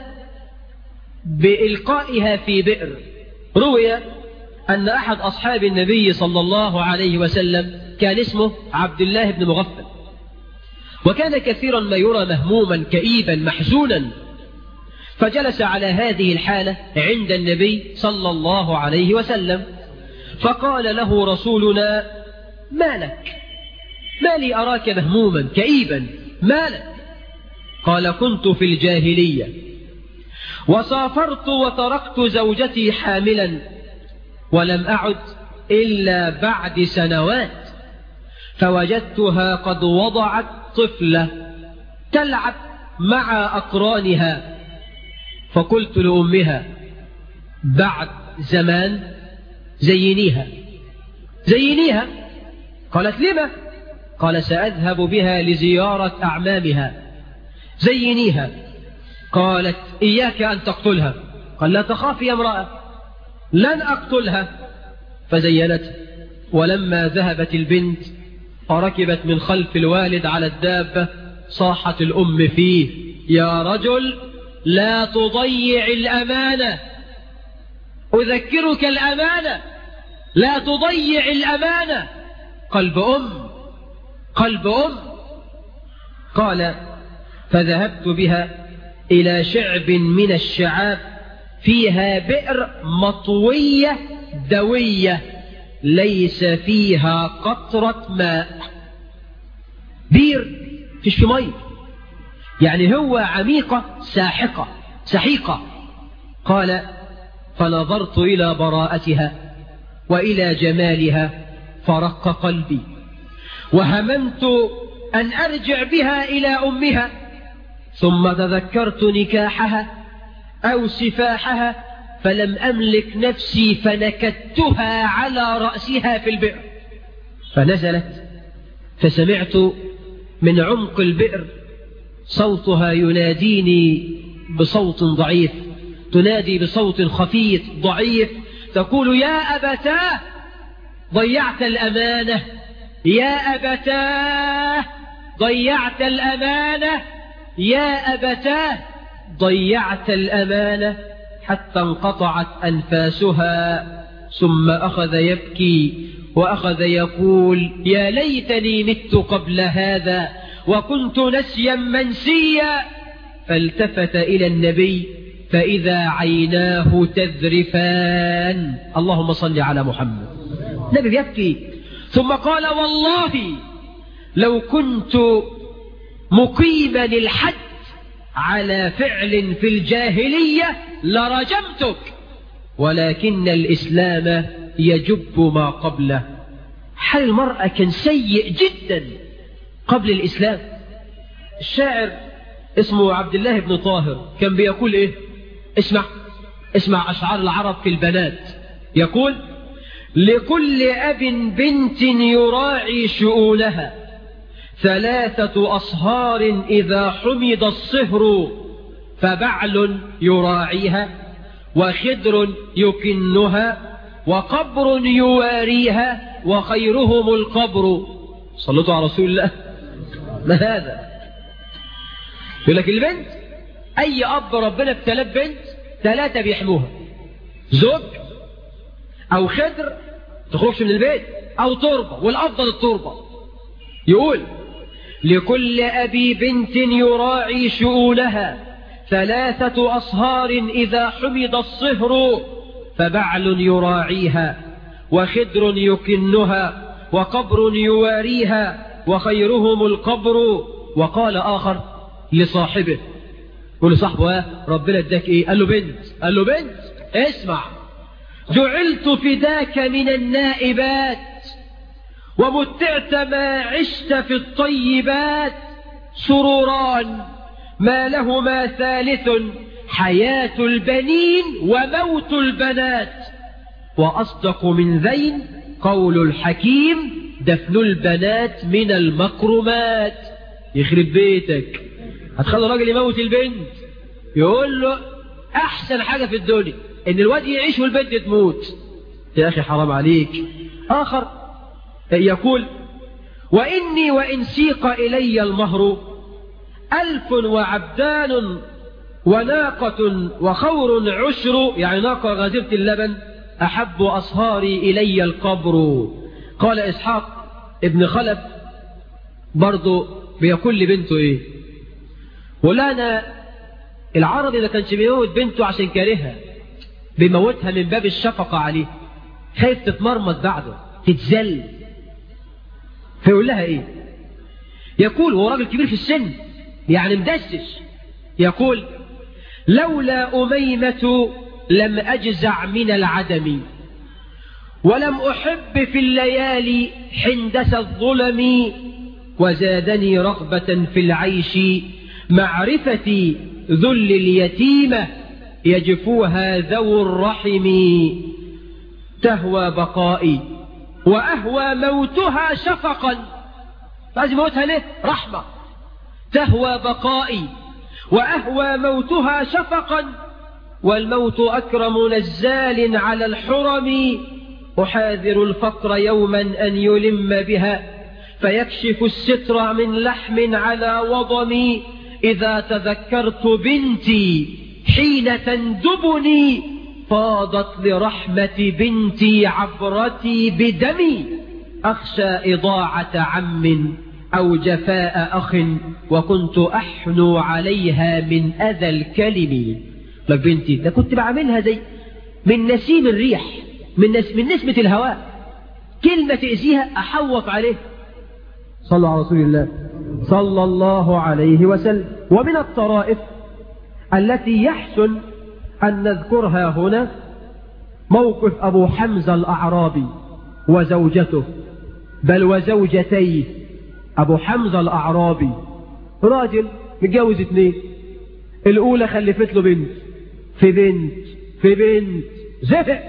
بإلقائها في بئر روي أن أحد أصحاب النبي صلى الله عليه وسلم كان اسمه عبد الله بن مغفل وكان كثيرا ما يرى مهموما كئيبا محزونا فجلس على هذه الحالة عند النبي صلى الله عليه وسلم فقال له رسولنا ما لك ما لي أراك مهموما كئيبا ما لك قال كنت في الجاهلية وسافرت وتركت زوجتي حاملا ولم أعد إلا بعد سنوات فوجدتها قد وضعت طفلة تلعب مع أقرانها فقلت لأمها بعد زمان زينيها زينيها قالت لما قال سأذهب بها لزيارة أعمامها زينيها قالت إياك أن تقتلها قال لا تخافي يا امرأة لن أقتلها فزينتها ولما ذهبت البنت فركبت من خلف الوالد على الدابة صاحت الأم فيه يا رجل لا تضيع الأمانة أذكرك الأمانة لا تضيع الأمانة قلب أم قلب أم قال فذهبت بها إلى شعب من الشعاب فيها بئر مطوية دوية ليس فيها قطرة ماء بير فيش في مية يعني هو عميقة ساحقة سحيقة قال فنظرت إلى براءتها وإلى جمالها فرق قلبي وهممت أن أرجع بها إلى أمها ثم تذكرت نكاحها أو سفاحها فلم أملك نفسي فنكدتها على رأسها في البئر فنزلت فسمعت من عمق البئر صوتها يناديني بصوت ضعيف تنادي بصوت خفيف ضعيف تقول يا أبتاه ضيعت الأمانة يا أبتاه ضيعت الأمانة يا أبتاه ضيعت الأمانة حتى انقطعت أنفاسها ثم أخذ يبكي وأخذ يقول يا ليتني مت قبل هذا وكنت نسيا منسيا فالتفت إلى النبي فإذا عيناه تذرفان اللهم صل على محمد النبي يبكي ثم قال والله لو كنت مقيما الحد على فعل في الجاهلية لرجمتك ولكن الإسلام يجب ما قبله حال المرأة كان سيء جدا قبل الإسلام الشاعر اسمه عبد الله بن طاهر كان بيقول ايه اسمع اسمع أشعار العرب في البنات يقول لكل أب بنت يراعي شؤونها ثلاثة أصهار إذا حمد الصهر فبعل يراعيها وخدر يكنها وقبر يواريها وخيرهم القبر صلتوا على رسول الله ما هذا يقول لك البنت أي أب ربنا ابتلى بنت ثلاثة بيحموها زوج أو خدر تخرجش من البيت أو تربة والأفضل التربة يقول لكل أبي بنت يراعي شؤونها ثلاثة أصهار إذا حمد الصهر فبعل يراعيها وخدر يكنها وقبر يواريها وخيرهم القبر وقال آخر لصاحبه يقول لصاحبه ربنا اداك ايه قال له بنت قال له بنت اسمع جعلت فداك من النائبات ومتعت ما عشت في الطيبات سروران ما لهما ثالث حياة البنين وموت البنات وأصدق من ذين قول الحكيم دفن البنات من المكرمات يخرب بيتك هتخلي الراجل يموت البنت يقول له أحسن حاجة في الدنيا إن الواد يعيش والبنت تموت يا أخي حرام عليك آخر يقول وإني وإن سيق إلي المهر ألف وعبدان وناقة وخور عشر يعني ناقة غازرة اللبن أحب أصهاري إلي القبر قال إسحاق ابن خلف برضه بيقول لبنته إيه ولا أنا العربي ما كانش بيموت بنته عشان كارهها بيموتها من باب الشفقة عليه خايف تتمرمط بعده تتزل فيقول لها ايه يقول هو راجل كبير في السن يعني مدسس يقول لولا أميمة لم أجزع من العدم ولم أحب في الليالي حندس الظلم وزادني رغبة في العيش معرفتي ذل اليتيمة يجفوها ذو الرحم تهوى بقائي وأهوى موتها شفقا فعايز موتها ليه رحمة تهوى بقائي وأهوى موتها شفقا والموت أكرم نزال على الحرم أحاذر الفقر يوما أن يلم بها فيكشف الستر من لحم على وضمي إذا تذكرت بنتي حين تندبني فاضت لرحمة بنتي عبرتي بدمي أخشى إضاعة عم أو جفاء أخ وكنت أحنو عليها من أذى الكلم لك بنتي ده كنت بعملها زي من نسيم الريح من, نس من نسمة الهواء كلمة تأذيها أحوط عليه صلى على رسول الله صلى الله عليه وسلم ومن الطرائف التي يحسن أن نذكرها هنا موقف أبو حمزة الأعرابي وزوجته بل وزوجتيه أبو حمزة الأعرابي راجل متجوز اتنين الأولى خلفت له بنت في بنت في بنت زهق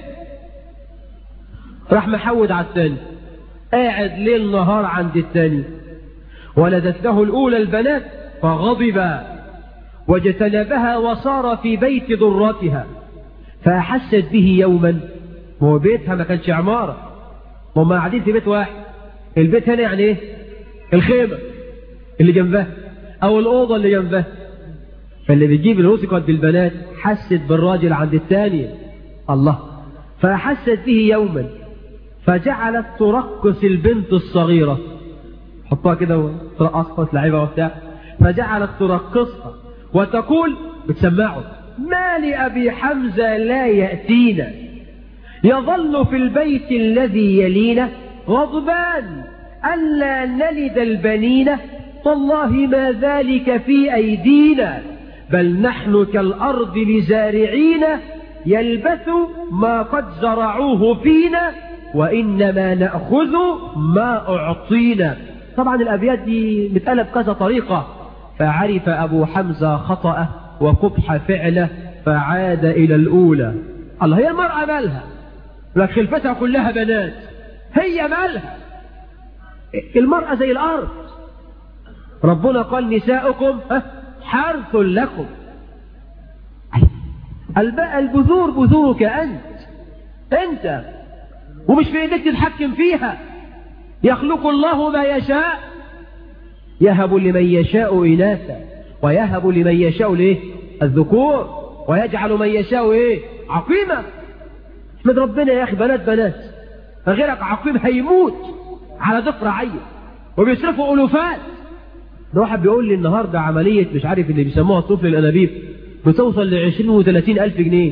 راح محود على الثاني قاعد ليل نهار عند الثاني ولدت له الأولى البنات فغضب واجتنبها وصار في بيت ضرتها فأحست به يوما هو بيتها ما كانش عمارة هم قاعدين في بيت واحد البيت هنا يعني ايه الخيمة اللي جنبها او الأوضة اللي جنبها فاللي بيجيب الوثقة بالبنات حست بالراجل عند الثانية الله فأحست به يوما فجعلت ترقص البنت الصغيرة حطها كده وترقصها تلعبها وبتاع فجعلت ترقصها وتقول بتسمعه ما لأبي حمزة لا يأتينا يظل في البيت الذي يلينا غضبان ألا نلد البنين والله ما ذلك في أيدينا بل نحن كالأرض لزارعين يلبث ما قد زرعوه فينا وإنما نأخذ ما أعطينا طبعا الأبيات دي متقلب كذا طريقة فعرف أبو حمزة خطأه وقبح فعله فعاد إلى الأولى الله هي المرأة مالها لك خلفتها كلها بنات هي مالها المرأة زي الأرض ربنا قال نساؤكم حرث لكم البذور بذورك أنت أنت ومش في ايديك تتحكم فيها يخلق الله ما يشاء يهب لمن يشاء إناثا ويهب لمن يشاء ليه الذكور ويجعل من يشاء ايه عقيمة احمد ربنا يا اخي بنات بنات غيرك عقيم هيموت على ضفر عين وبيصرفوا ألوفات ده واحد بيقول لي النهاردة عملية مش عارف اللي بيسموها الطفل الأنابيب بتوصل ل 20 و 30 ألف جنيه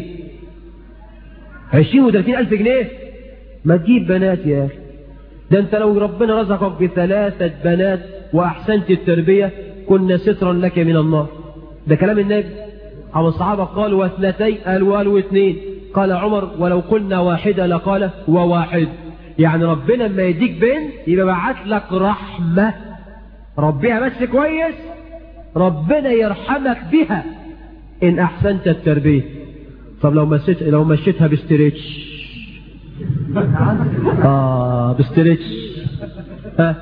20 و 30 ألف جنيه ما تجيب بنات يا أخي ده أنت لو ربنا رزقك بثلاثة بنات وأحسنت التربية كنا سترا لك من النار ده كلام النبي أو الصحابة قالوا واثنتين قالوا قالوا اثنين قال عمر ولو قلنا واحدة لقال وواحد يعني ربنا لما يديك بنت يبقى بعت لك رحمة ربيها بس كويس ربنا يرحمك بها إن أحسنت التربية طب لو مشيت لو مشيتها بستريتش آه بستريتش ها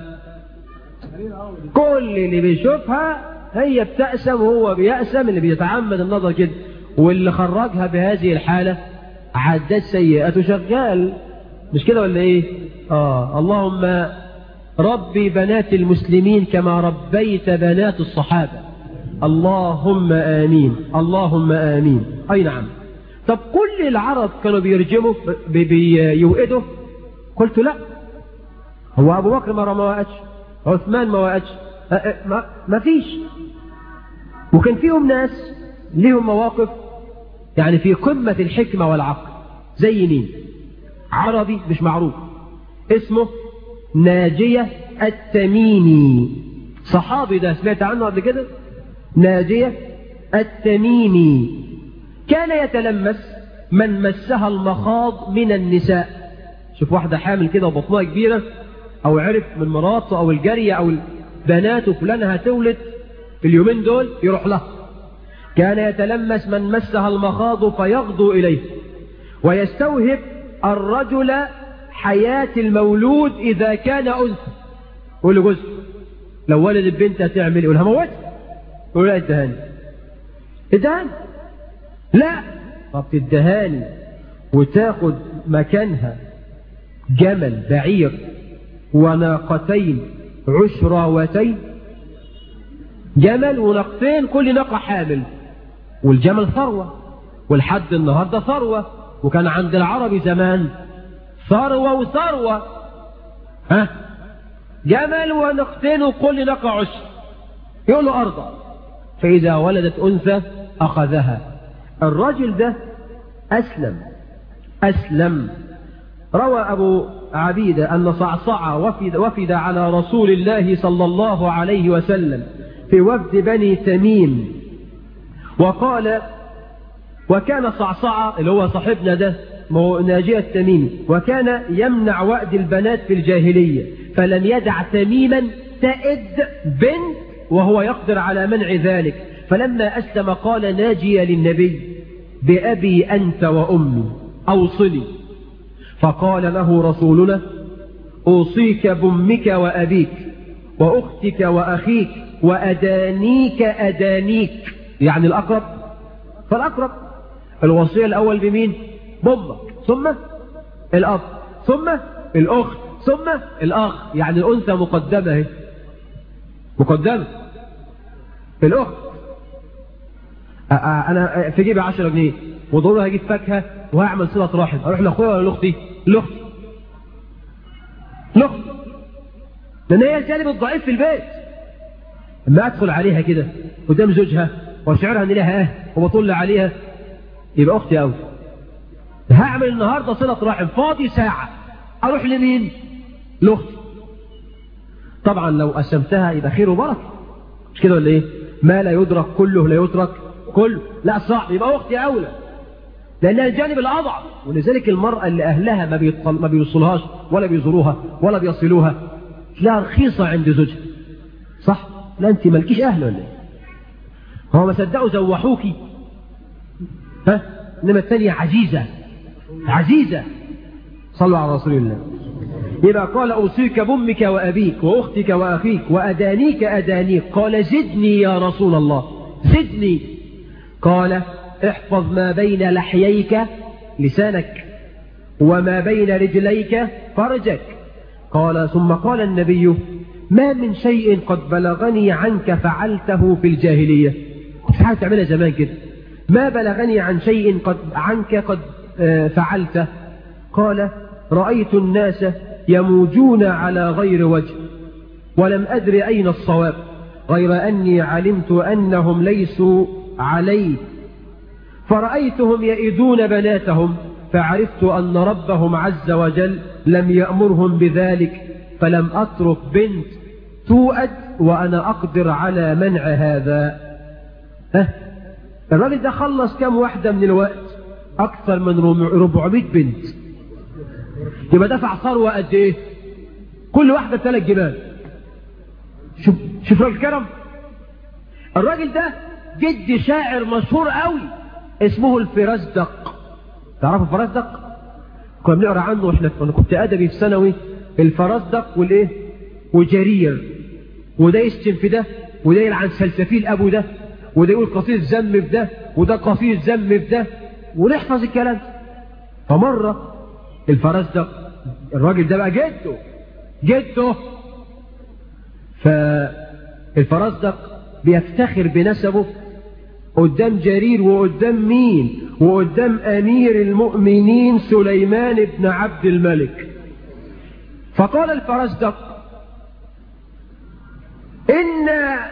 كل اللي بيشوفها هي بتأسم وهو بيأسم اللي بيتعمد النظر كده واللي خرجها بهذه الحالة عداد سيئته شغال مش كده ولا ايه اه اللهم ربي بنات المسلمين كما ربيت بنات الصحابة اللهم آمين اللهم آمين أي نعم طب كل العرب كانوا بيرجموا بيوئدوا قلت لا هو أبو بكر ما وقتش عثمان ما وقتش ما, ما فيش وكان فيهم ناس ليهم مواقف يعني في قمة الحكمة والعقل زي مين عربي مش معروف اسمه ناجية التميمي صحابي ده سمعت عنه قبل كده ناجية التميمي كان يتلمس من مسها المخاض من النساء شوف واحدة حامل كده وبطنها كبيرة او عرف من مراته او الجارية او البنات وفلانها هتولد في اليومين دول يروح لها كان يتلمس من مسها المخاض فيغدو إليه ويستوهب الرجل حياة المولود إذا كان أنثى يقول له جزء لو ولد البنت هتعمل يقول هموت يقول لا ادهاني ادهاني لا طب تدهاني وتاخد مكانها جمل بعير وناقتين عشراوتين جمل وناقتين كل ناقة حامل والجمل ثروة والحد النهاردة ثروة وكان عند العربي زمان ثروة وثروة ها جمل وناقتين وكل ناقة عشر يقول له أرضى فإذا ولدت أنثى أخذها الرجل ده أسلم أسلم روى أبو عبيدة أن صعصع وفد, وفد على رسول الله صلى الله عليه وسلم في وفد بني تميم وقال وكان صعصع اللي هو صاحبنا ده ناجية تميمي وكان يمنع وأد البنات في الجاهلية فلم يدع تميما تئد بنت وهو يقدر على منع ذلك فلما أسلم قال ناجية للنبي بأبي أنت وأمي أوصلي فقال له رسولنا أوصيك بأمك وأبيك وأختك وأخيك وأدانيك أدانيك يعني الأقرب فالأقرب الوصية الأول بمين بأمك ثم الأب ثم الأخت ثم الأخ يعني الأنثى مقدمة اهي مقدمة الأخت أنا في جيبي 10 جنيه وضروري هجيب فاكهة وهعمل صلة رحم أروح لأخويا ولا لأختي لأختي لأختي لأن هي الجانب الضعيف في البيت لما أدخل عليها كده قدام زوجها وأشعرها أن لها أهل وبطل عليها يبقى أختي أوي هعمل النهاردة صلة رحم فاضي ساعة أروح لمين لأختي طبعا لو قسمتها يبقى خير وبركة مش كده ولا إيه ما لا يدرك كله لا يترك كله لا صح يبقى أختي أولى لأنها الجانب الأضعف ولذلك المرأة اللي أهلها ما, بيطل... ما بيوصلهاش ولا بيزوروها ولا بيصلوها تلاقيها رخيصة عند زوجها صح لا أنت مالكيش أهل ولا إيه هو ما صدقوا زوحوكي ها إنما الثانية عزيزة عزيزة صلوا على رسول الله يبقى قال أوصيك بأمك وأبيك وأختك وأخيك وأدانيك أدانيك قال زدني يا رسول الله زدني قال احفظ ما بين لحييك لسانك وما بين رجليك فرجك قال ثم قال النبي ما من شيء قد بلغني عنك فعلته في الجاهلية كنت حاجة تعملها زمان كده ما بلغني عن شيء قد عنك قد فعلته قال رأيت الناس يموجون على غير وجه ولم أدر أين الصواب غير أني علمت أنهم ليسوا علي فرأيتهم يئدون بناتهم فعرفت أن ربهم عز وجل لم يأمرهم بذلك فلم أترك بنت توأد وأنا أقدر على منع هذا أه الراجل ده خلص كم واحدة من الوقت أكثر من 400 بنت يبقى دفع ثروة قد إيه كل واحدة ثلاث جبال شوف شوف راجل كرم الراجل ده جد شاعر مشهور قوي اسمه الفرزدق تعرفوا الفرزدق كنا بنقرا عنه واحنا انا كنت ادبي في ثانوي الفرزدق والايه وجرير وده يشتم في ده وده يلعن سلسفيل ابو ده وده يقول قصيد ذم في ده وده قصيد ذم في ده ونحفظ الكلام فمره الفرزدق الراجل ده بقى جده جده فالفرزدق بيفتخر بنسبه قدام جرير وقدام مين وقدام أمير المؤمنين سليمان بن عبد الملك فقال الفرزدق إن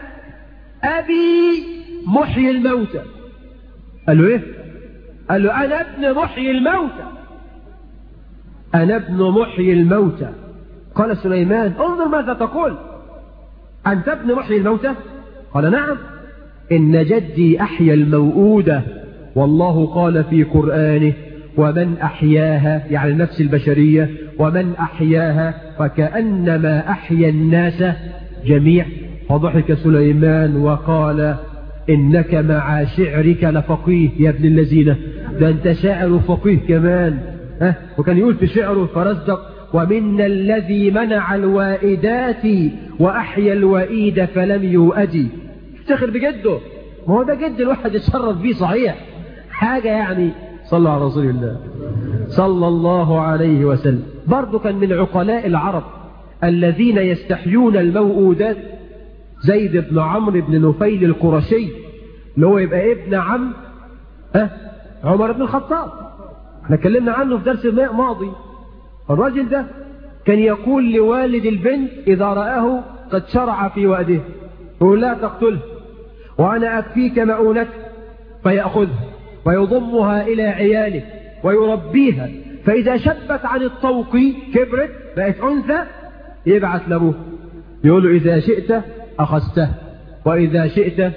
أبي محيي الموتى قال له إيه قال له أنا ابن محيي الموتى أنا ابن محيي الموتى قال سليمان انظر ماذا تقول أنت ابن محيي الموتى قال نعم إن جدي أحيا الموؤودة والله قال في قرآنه ومن أحياها يعني النفس البشرية ومن أحياها فكأنما أحيا الناس جميع فضحك سليمان وقال إنك مع شعرك لفقيه يا ابن الذين ده أنت شاعر فقيه كمان ها وكان يقول في شعره فرزدق ومن الذي منع الوائدات وأحيا الوئيد فلم يؤدي افتخر بجده ما هو ده جد الواحد يتشرف بيه صحيح حاجة يعني صلى على رسول الله صلى الله عليه وسلم برضو كان من عقلاء العرب الذين يستحيون الموؤودات زيد بن عمرو بن نفيل القرشي اللي هو يبقى ابن عم أه عمر بن الخطاب احنا اتكلمنا عنه في درس ماضي الراجل ده كان يقول لوالد البنت إذا رآه قد شرع في وأده يقول لا تقتله وأنا أكفيك مؤونتك فيأخذها ويضمها إلى عياله ويربيها فإذا شبت عن الطوق كبرت بقت أنثى يبعث لأبوه يقول له إذا شئت أخذته وإذا شئت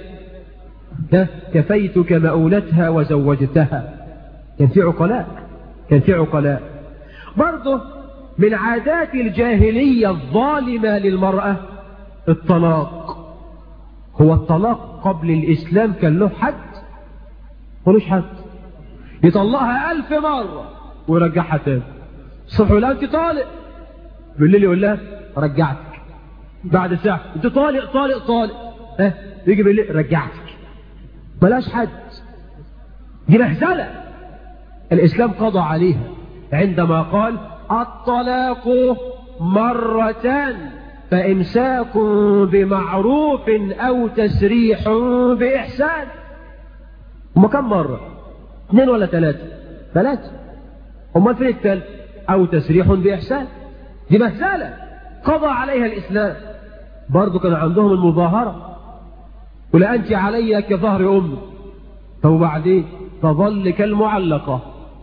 كفيتك مؤونتها وزوجتها كان في عقلاء كان في عقلاء برضه من عادات الجاهلية الظالمة للمرأة الطلاق هو الطلاق قبل الإسلام كان له حد ملوش حد يطلقها ألف مرة ويرجعها تاني الصبح يقول لها أنت طالق بالليل يقول لها رجعتك بعد ساعة أنت طالق طالق طالق ها يجي بالليل رجعتك ملاش حد دي مهزلة الإسلام قضى عليها عندما قال الطلاق مرتان فإمساك بمعروف أو تسريح بإحسان هما كم مرة اثنين ولا ثلاثة ثلاثة هما فين الثالث أو تسريح بإحسان دي مهزلة قضى عليها الإسلام برضو كان عندهم المظاهرة ولا أنت علي كظهر أمي فوبعدين تظل كالمعلقة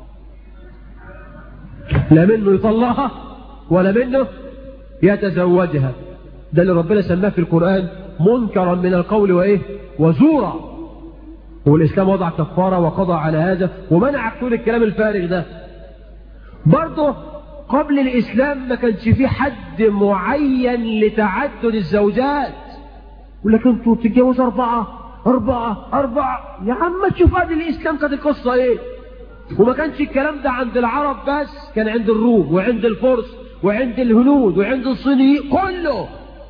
لا منه يطلقها ولا منه يتزوجها ده اللي ربنا سماه في القرآن منكرا من القول وإيه وزورا والإسلام وضع كفارة وقضى على هذا ومنع كل الكلام الفارغ ده برضه قبل الإسلام ما كانش فيه حد معين لتعدد الزوجات ولكن انتوا بتتجوز أربعة أربعة أربعة يا عم تشوف هذه الإسلام كانت القصة إيه وما كانش الكلام ده عند العرب بس كان عند الروم وعند الفرس وعند الهنود وعند الصينيين كله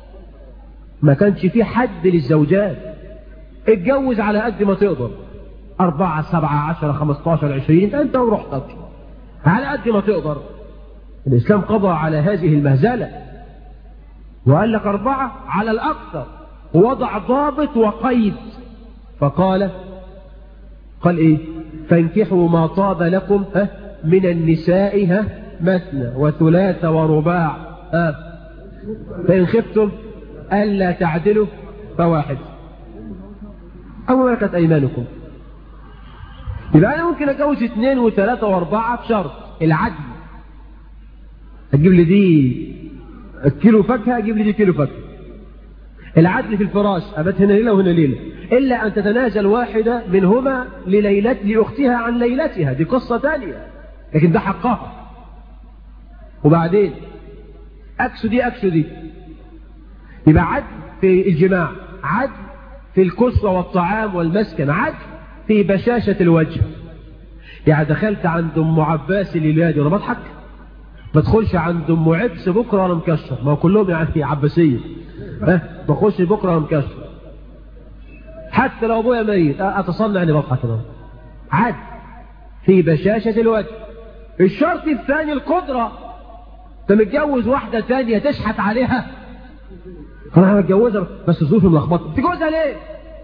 ما كانش فيه حد للزوجات اتجوز على قد ما تقدر أربعة سبعة عشرة خمستاشر عشرين أنت ورحتك على قد ما تقدر الإسلام قضى على هذه المهزلة وقال لك أربعة على الأكثر ووضع ضابط وقيد فقال قال إيه فانكحوا ما طاب لكم ها من النساء ها مثنى وثلاث ورباع ها فإن خفتم ألا تعدلوا فواحد أو ملكت أيمانكم يبقى أنا ممكن أتجوز اثنين وثلاثة وأربعة بشرط العدل هتجيب لي دي كيلو فاكهة أجيب لي دي كيلو فاكهة العدل في الفراش أبت هنا ليلة وهنا ليلة إلا أن تتنازل واحدة منهما لليلة لأختها عن ليلتها دي قصة ثانية لكن ده حقها وبعدين أكسو دي أكسو دي يبقى عدل في الجماع عدل في الكسوة والطعام والمسكن عدل في بشاشة الوجه يعني دخلت عند أم عباس الإلادي وأنا بضحك ما تدخلش عند أم عبس بكرة وأنا مكشر ما هو كلهم يعني عباسية ها بخش بكرة وأنا مكشر حتى لو أبويا ميت أتصنع إني بضحك كده عدل في بشاشة الوجه الشرط الثاني القدرة انت متجوز واحدة ثانية تشحت عليها انا متجوزها بس الظروف ملخبطه تتجوزها ليه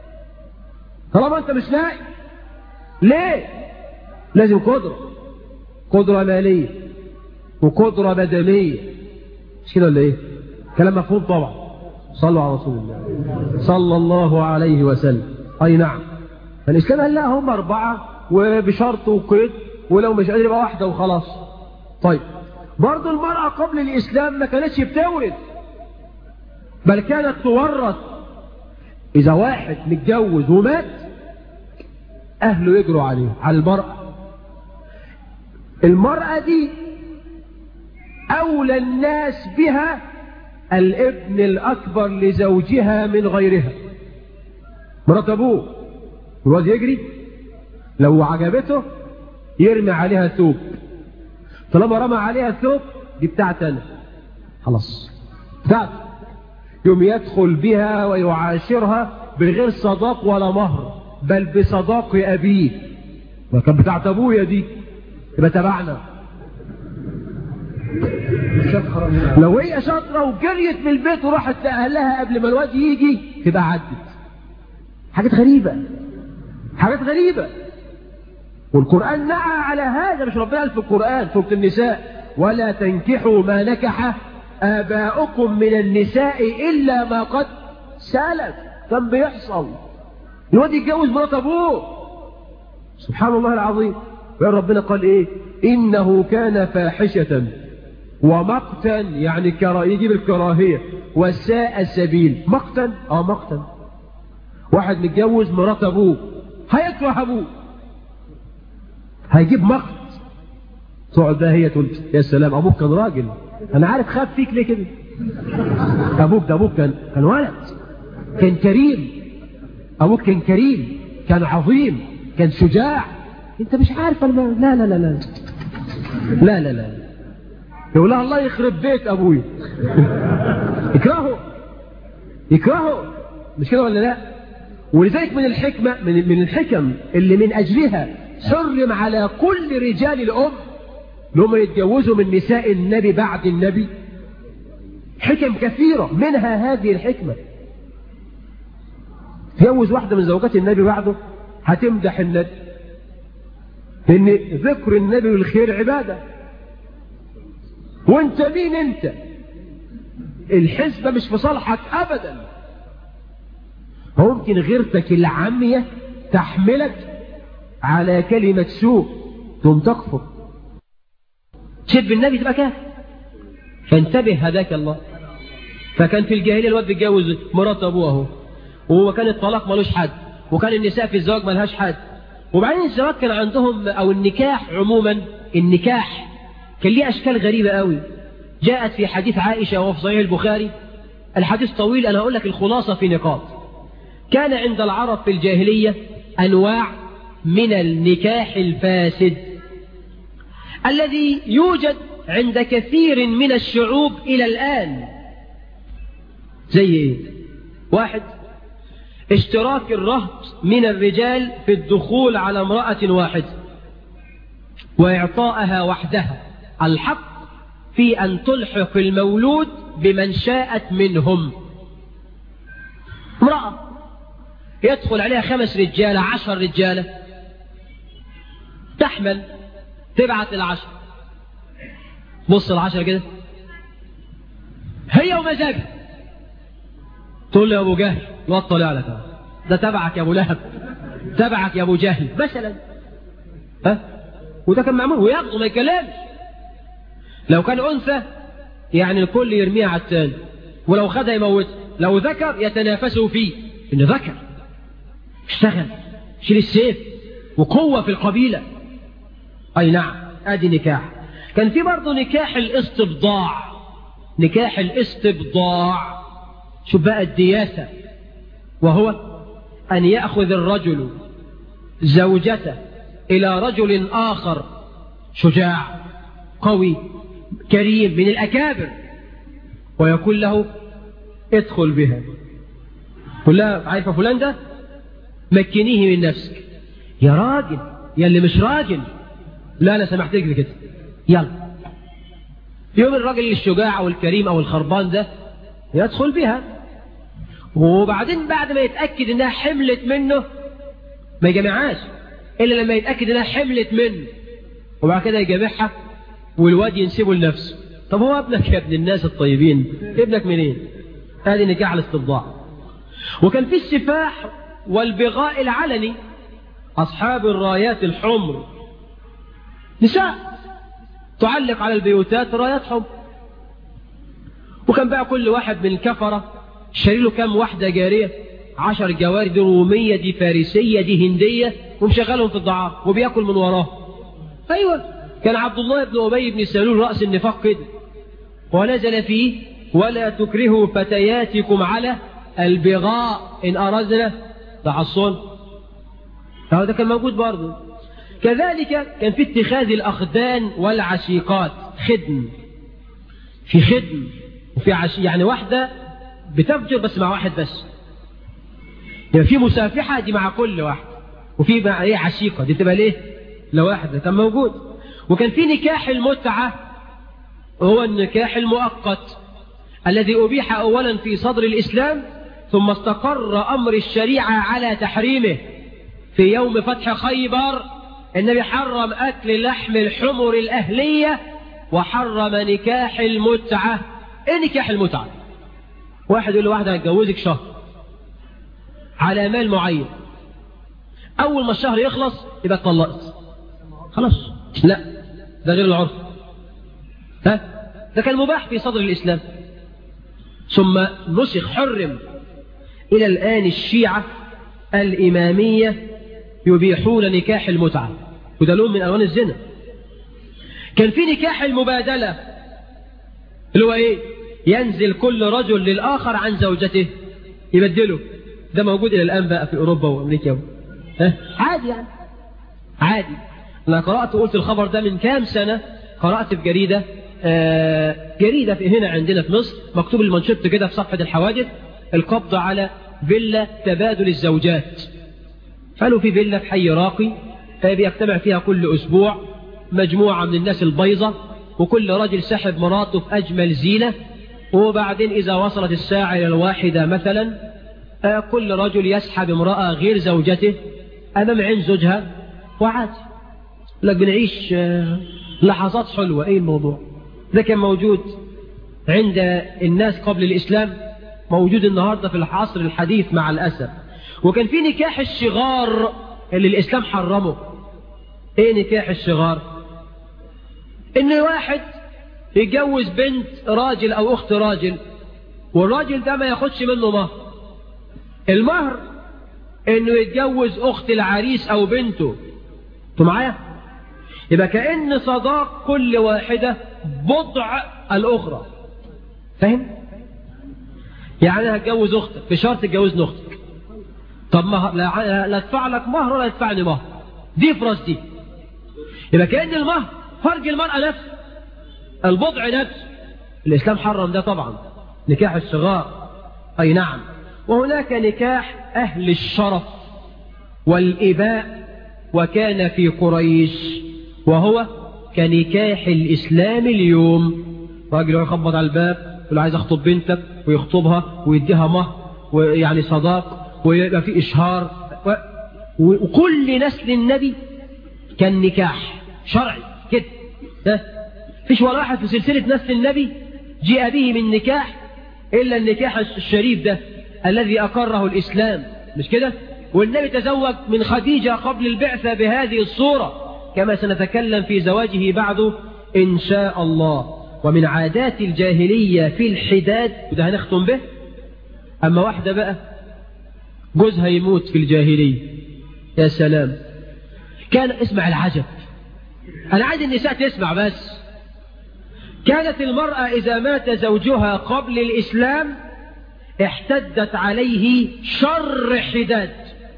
طالما انت مش لاقي ليه لازم قدرة قدرة مالية وقدرة بدنية مش كده ولا ايه كلام مفهوم طبعا صلوا على رسول الله صلى الله عليه وسلم اي نعم فالاسلام قال لا هم اربعة وبشرط وقيد ولو مش قادر يبقى واحدة وخلاص طيب برضه المرأة قبل الإسلام ما كانتش بتورث بل كانت تورث إذا واحد متجوز ومات أهله يجروا عليه على المرأة المرأة دي أولى الناس بها الابن الأكبر لزوجها من غيرها مرات أبوه الواد يجري لو عجبته يرمي عليها ثوب طالما رمى عليها ثوب دي بتاعت أنا خلاص بتاعت يوم يدخل بها ويعاشرها بغير صداق ولا مهر بل بصداق أبيه ما كان بتاعت أبويا دي يبقى تبعنا لو هي شاطرة وجريت من البيت وراحت لأهلها قبل ما الواد يجي تبقى عدت حاجات غريبة حاجات غريبة والقرآن نعى على هذا مش ربنا قال في القرآن سورة النساء ولا تنكحوا ما نكح آباؤكم من النساء إلا ما قد سالت كان بيحصل الواد يتجوز مرات أبوه سبحان الله العظيم ويا ربنا قال إيه إنه كان فاحشة ومقتا يعني كرا يجيب الكراهية وساء السبيل مقتا اه مقتا واحد متجوز مرات ابوه هيكره ابوه هيجيب مقت تقعد بقى هي تقول يا سلام ابوك كان راجل انا عارف خاف فيك ليه كده ابوك ده ابوك كان كان ولد كان كريم ابوك كان كريم كان عظيم كان شجاع انت مش عارف لا لا لا لا لا لا لا يقول لها الله يخرب بيت ابوي يكرهه يكرهه مش كده ولا لا ولذلك من الحكمة من من الحكم اللي من أجلها حرم على كل رجال الأم اللي هم يتجوزوا من نساء النبي بعد النبي حكم كثيرة منها هذه الحكمة تجوز واحدة من زوجات النبي بعده هتمدح النبي لأن ذكر النبي والخير عبادة وانت مين انت الحسبة مش في صالحك ابدا ممكن غيرتك العامية تحملك على كلمة سوء ثم تكفر تسب النبي تبقى كافر فانتبه هداك الله فكان في الجاهلية الواد بيتجوز مرات ابوه اهو وهو كان الطلاق ملوش حد وكان النساء في الزواج ملهاش حد وبعدين الزواج كان عندهم او النكاح عموما النكاح كان ليه أشكال غريبة قوي جاءت في حديث عائشة وفي صحيح البخاري الحديث طويل أنا أقول لك الخلاصة في نقاط كان عند العرب في الجاهلية أنواع من النكاح الفاسد الذي يوجد عند كثير من الشعوب إلى الآن زي إيه؟ واحد اشتراك الرهط من الرجال في الدخول على امرأة واحدة وإعطائها وحدها الحق في أن تلحق المولود بمن شاءت منهم امرأة يدخل عليها خمس رجالة عشر رجالة تحمل تبعت العشر بص العشر كده هي ومزاجها تقول له يا ابو جهل الواد طالع لك ده تبعك يا ابو لهب تبعك يا ابو جهل مثلا ها وده كان معمول وياخده ما يتكلمش لو كان انثى يعني الكل يرميها على الثاني ولو خدها يموت لو ذكر يتنافسوا فيه انه ذكر اشتغل شيل السيف وقوة في القبيلة اي نعم ادي نكاح كان في برضه نكاح الاستبضاع نكاح الاستبضاع شوف بقى الدياسة وهو أن يأخذ الرجل زوجته إلى رجل آخر شجاع قوي كريم من الأكابر ويقول له ادخل بها قل لها عارفة فلان ده مكنيه من نفسك يا راجل يا اللي مش راجل لا أنا سمحت لك كده يلا يوم الراجل الشجاع أو الكريم أو الخربان ده يدخل بها وبعدين بعد ما يتأكد انها حملت منه ما يجمعهاش الا لما يتأكد انها حملت منه وبعد كده يجمعها والواد ينسبه لنفسه طب هو ابنك يا ابن الناس الطيبين ابنك منين هذه نكاح الاستبضاع وكان في السفاح والبغاء العلني اصحاب الرايات الحمر نساء تعلق على البيوتات رايات حمر وكان بقى كل واحد من الكفره شاري له كام واحدة جارية عشر جواري دي رومية دي فارسية دي هندية ومشغلهم في الضعاف وبياكل من وراه أيوة كان عبد الله بن أبي بن سلول رأس النفاق كده ونزل فيه ولا تكرهوا فتياتكم على البغاء إن أردنا تحصن هذا كان موجود برضه كذلك كان في اتخاذ الأخدان والعشيقات خدم في خدم وفي عشي يعني واحدة بتفجر بس مع واحد بس يبقى في مسافحة دي مع كل واحد وفي مع ايه عشيقة دي تبقى ليه لواحد ده كان موجود وكان في نكاح المتعة هو النكاح المؤقت الذي أبيح أولا في صدر الإسلام ثم استقر أمر الشريعة على تحريمه في يوم فتح خيبر النبي حرم أكل لحم الحمر الأهلية وحرم نكاح المتعة إيه نكاح المتعة واحد يقول لواحدة هتجوزك شهر على مال معين أول ما الشهر يخلص يبقى اتطلقت خلاص لا ده غير العرف ها ده كان مباح في صدر الإسلام ثم نسخ حرم إلى الآن الشيعة الإمامية يبيحون نكاح المتعة وده لون من ألوان الزنا كان في نكاح المبادلة اللي هو إيه ينزل كل رجل للآخر عن زوجته يبدله ده موجود إلى الآن بقى في أوروبا وأمريكا ها عادي يعني عادي أنا قرأت وقلت الخبر ده من كام سنة قرأت في جريدة آه جريدة في هنا عندنا في مصر مكتوب المنشط كده في صفحة الحوادث القبض على فيلا تبادل الزوجات قالوا في فيلا في حي راقي بيجتمع فيها كل أسبوع مجموعة من الناس البيضة وكل رجل سحب مراته في أجمل زينة وبعدين إذا وصلت الساعة إلى الواحدة مثلا كل رجل يسحب امرأة غير زوجته أمام عين زوجها وعادي لك بنعيش لحظات حلوة إيه الموضوع ده كان موجود عند الناس قبل الإسلام موجود النهاردة في العصر الحديث مع الأسف وكان في نكاح الشغار اللي الإسلام حرمه إيه نكاح الشغار إن واحد يتجوز بنت راجل أو أخت راجل والراجل ده ما ياخدش منه مهر المهر إنه يتجوز أخت العريس أو بنته أنتوا معايا؟ يبقى كأن صداق كل واحدة بضع الأخرى فاهم؟ يعني هتجوز أختك بشرط تتجوزني أختك طب ما لا, لا ادفع لك مهر ولا يدفعني مهر دي فراس دي يبقى كأن المهر فرج المرأة نفسه البضع نفسه الإسلام حرم ده طبعا نكاح الصغار أي نعم وهناك نكاح أهل الشرف والإباء وكان في قريش وهو كنكاح الإسلام اليوم راجل يخبط على الباب يقول عايز أخطب بنتك ويخطبها ويديها مهر ويعني صداق ويبقى في إشهار و... وكل نسل النبي كان نكاح شرعي كده ده فيش ولا واحد في سلسلة نسل النبي جاء به من نكاح إلا النكاح الشريف ده الذي أقره الإسلام مش كده والنبي تزوج من خديجة قبل البعثة بهذه الصورة كما سنتكلم في زواجه بعد إن شاء الله ومن عادات الجاهلية في الحداد وده هنختم به أما واحدة بقى جوزها يموت في الجاهلية يا سلام كان اسمع العجب أنا عايز النساء تسمع بس كانت المرأة إذا مات زوجها قبل الإسلام احتدت عليه شر حداد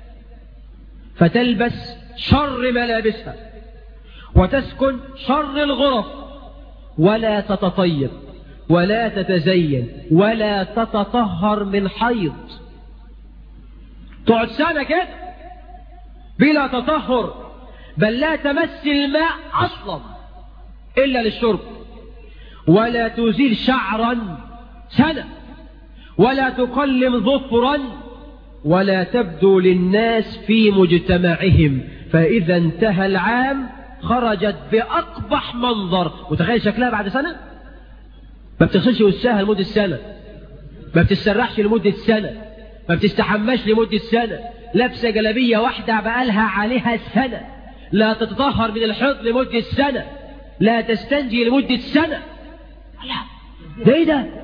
فتلبس شر ملابسها وتسكن شر الغرف ولا تتطيب ولا تتزين ولا تتطهر من حيض تقعد سنة كده بلا تطهر بل لا تمس الماء أصلا إلا للشرب ولا تزيل شعرا سنة ولا تقلم ظفرا ولا تبدو للناس في مجتمعهم فإذا انتهى العام خرجت بأقبح منظر وتخيل شكلها بعد سنة ما بتغسلش وساها لمدة سنة ما بتسترحش لمدة سنة ما بتستحماش لمدة سنة لابسة جلبية واحدة بقالها عليها سنة لا تتطهر من الحيض لمدة سنة لا تستنجي لمدة سنة لا ده ايه ده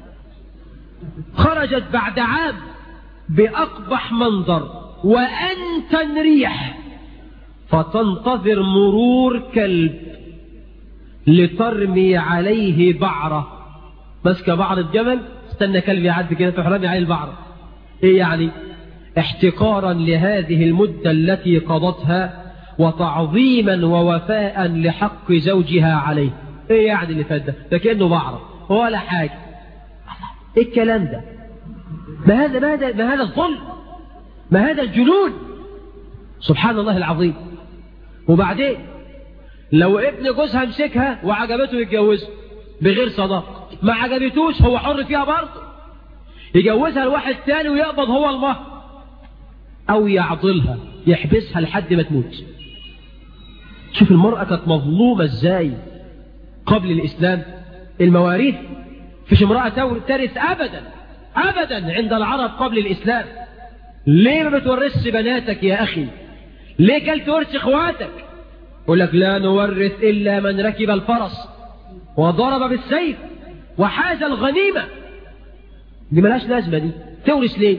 خرجت بعد عام بأقبح منظر وأنتن ريح فتنتظر مرور كلب لترمي عليه بعرة ماسكة بعرة جمل استنى كلب يعدي كده تحرمي عليه البعرة ايه يعني احتقارا لهذه المدة التي قضتها وتعظيما ووفاء لحق زوجها عليه ايه يعني اللي فات ده ده كأنه بعرة ولا حاجة ايه الكلام ده ما هذا ما هذا ما هذا الظلم ما هذا الجنون سبحان الله العظيم وبعدين لو ابن جوزها مسكها وعجبته يتجوزها بغير صداق ما عجبتوش هو حر فيها برضه يجوزها لواحد تاني ويقبض هو المهر او يعضلها يحبسها لحد ما تموت شوف المرأة كانت مظلومة ازاي قبل الاسلام المواريث فيش امرأة ترث ابدا ابدا عند العرب قبل الاسلام ليه ما بتورثش بناتك يا اخي ليه كل تورث اخواتك يقول لك لا نورث الا من ركب الفرس وضرب بالسيف وحاز الغنيمة دي ملاش لازمة دي تورث ليه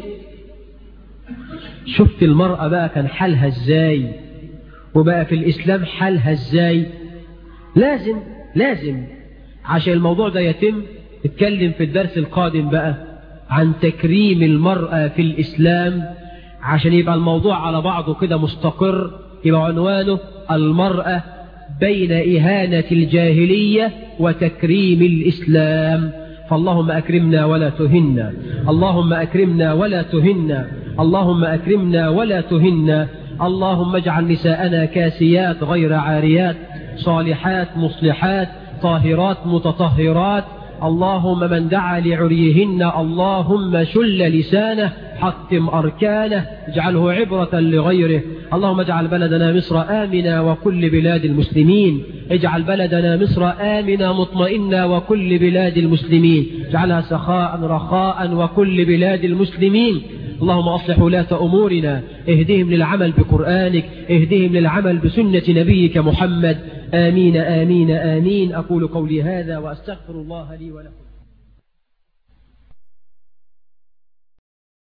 شفت المرأة بقى كان حالها ازاي وبقى في الاسلام حالها ازاي لازم لازم عشان الموضوع ده يتم اتكلم في الدرس القادم بقى عن تكريم المرأة في الإسلام عشان يبقى الموضوع على بعضه كده مستقر يبقى عنوانه المرأة بين إهانة الجاهلية وتكريم الإسلام فاللهم أكرمنا ولا تهنا اللهم أكرمنا ولا تهنا اللهم أكرمنا ولا تهنا اللهم اجعل نساءنا كاسيات غير عاريات صالحات مصلحات طاهرات متطهرات اللهم من دعا لعريهن اللهم شل لسانه حتم أركانه اجعله عبرة لغيره اللهم اجعل بلدنا مصر آمنا وكل بلاد المسلمين اجعل بلدنا مصر آمنا مطمئنا وكل بلاد المسلمين اجعلها سخاء رخاء وكل بلاد المسلمين اللهم أصلح ولاة أمورنا اهدهم للعمل بقرآنك اهدهم للعمل بسنة نبيك محمد آمين آمين آمين أقول قولي هذا وأستغفر الله لي ولكم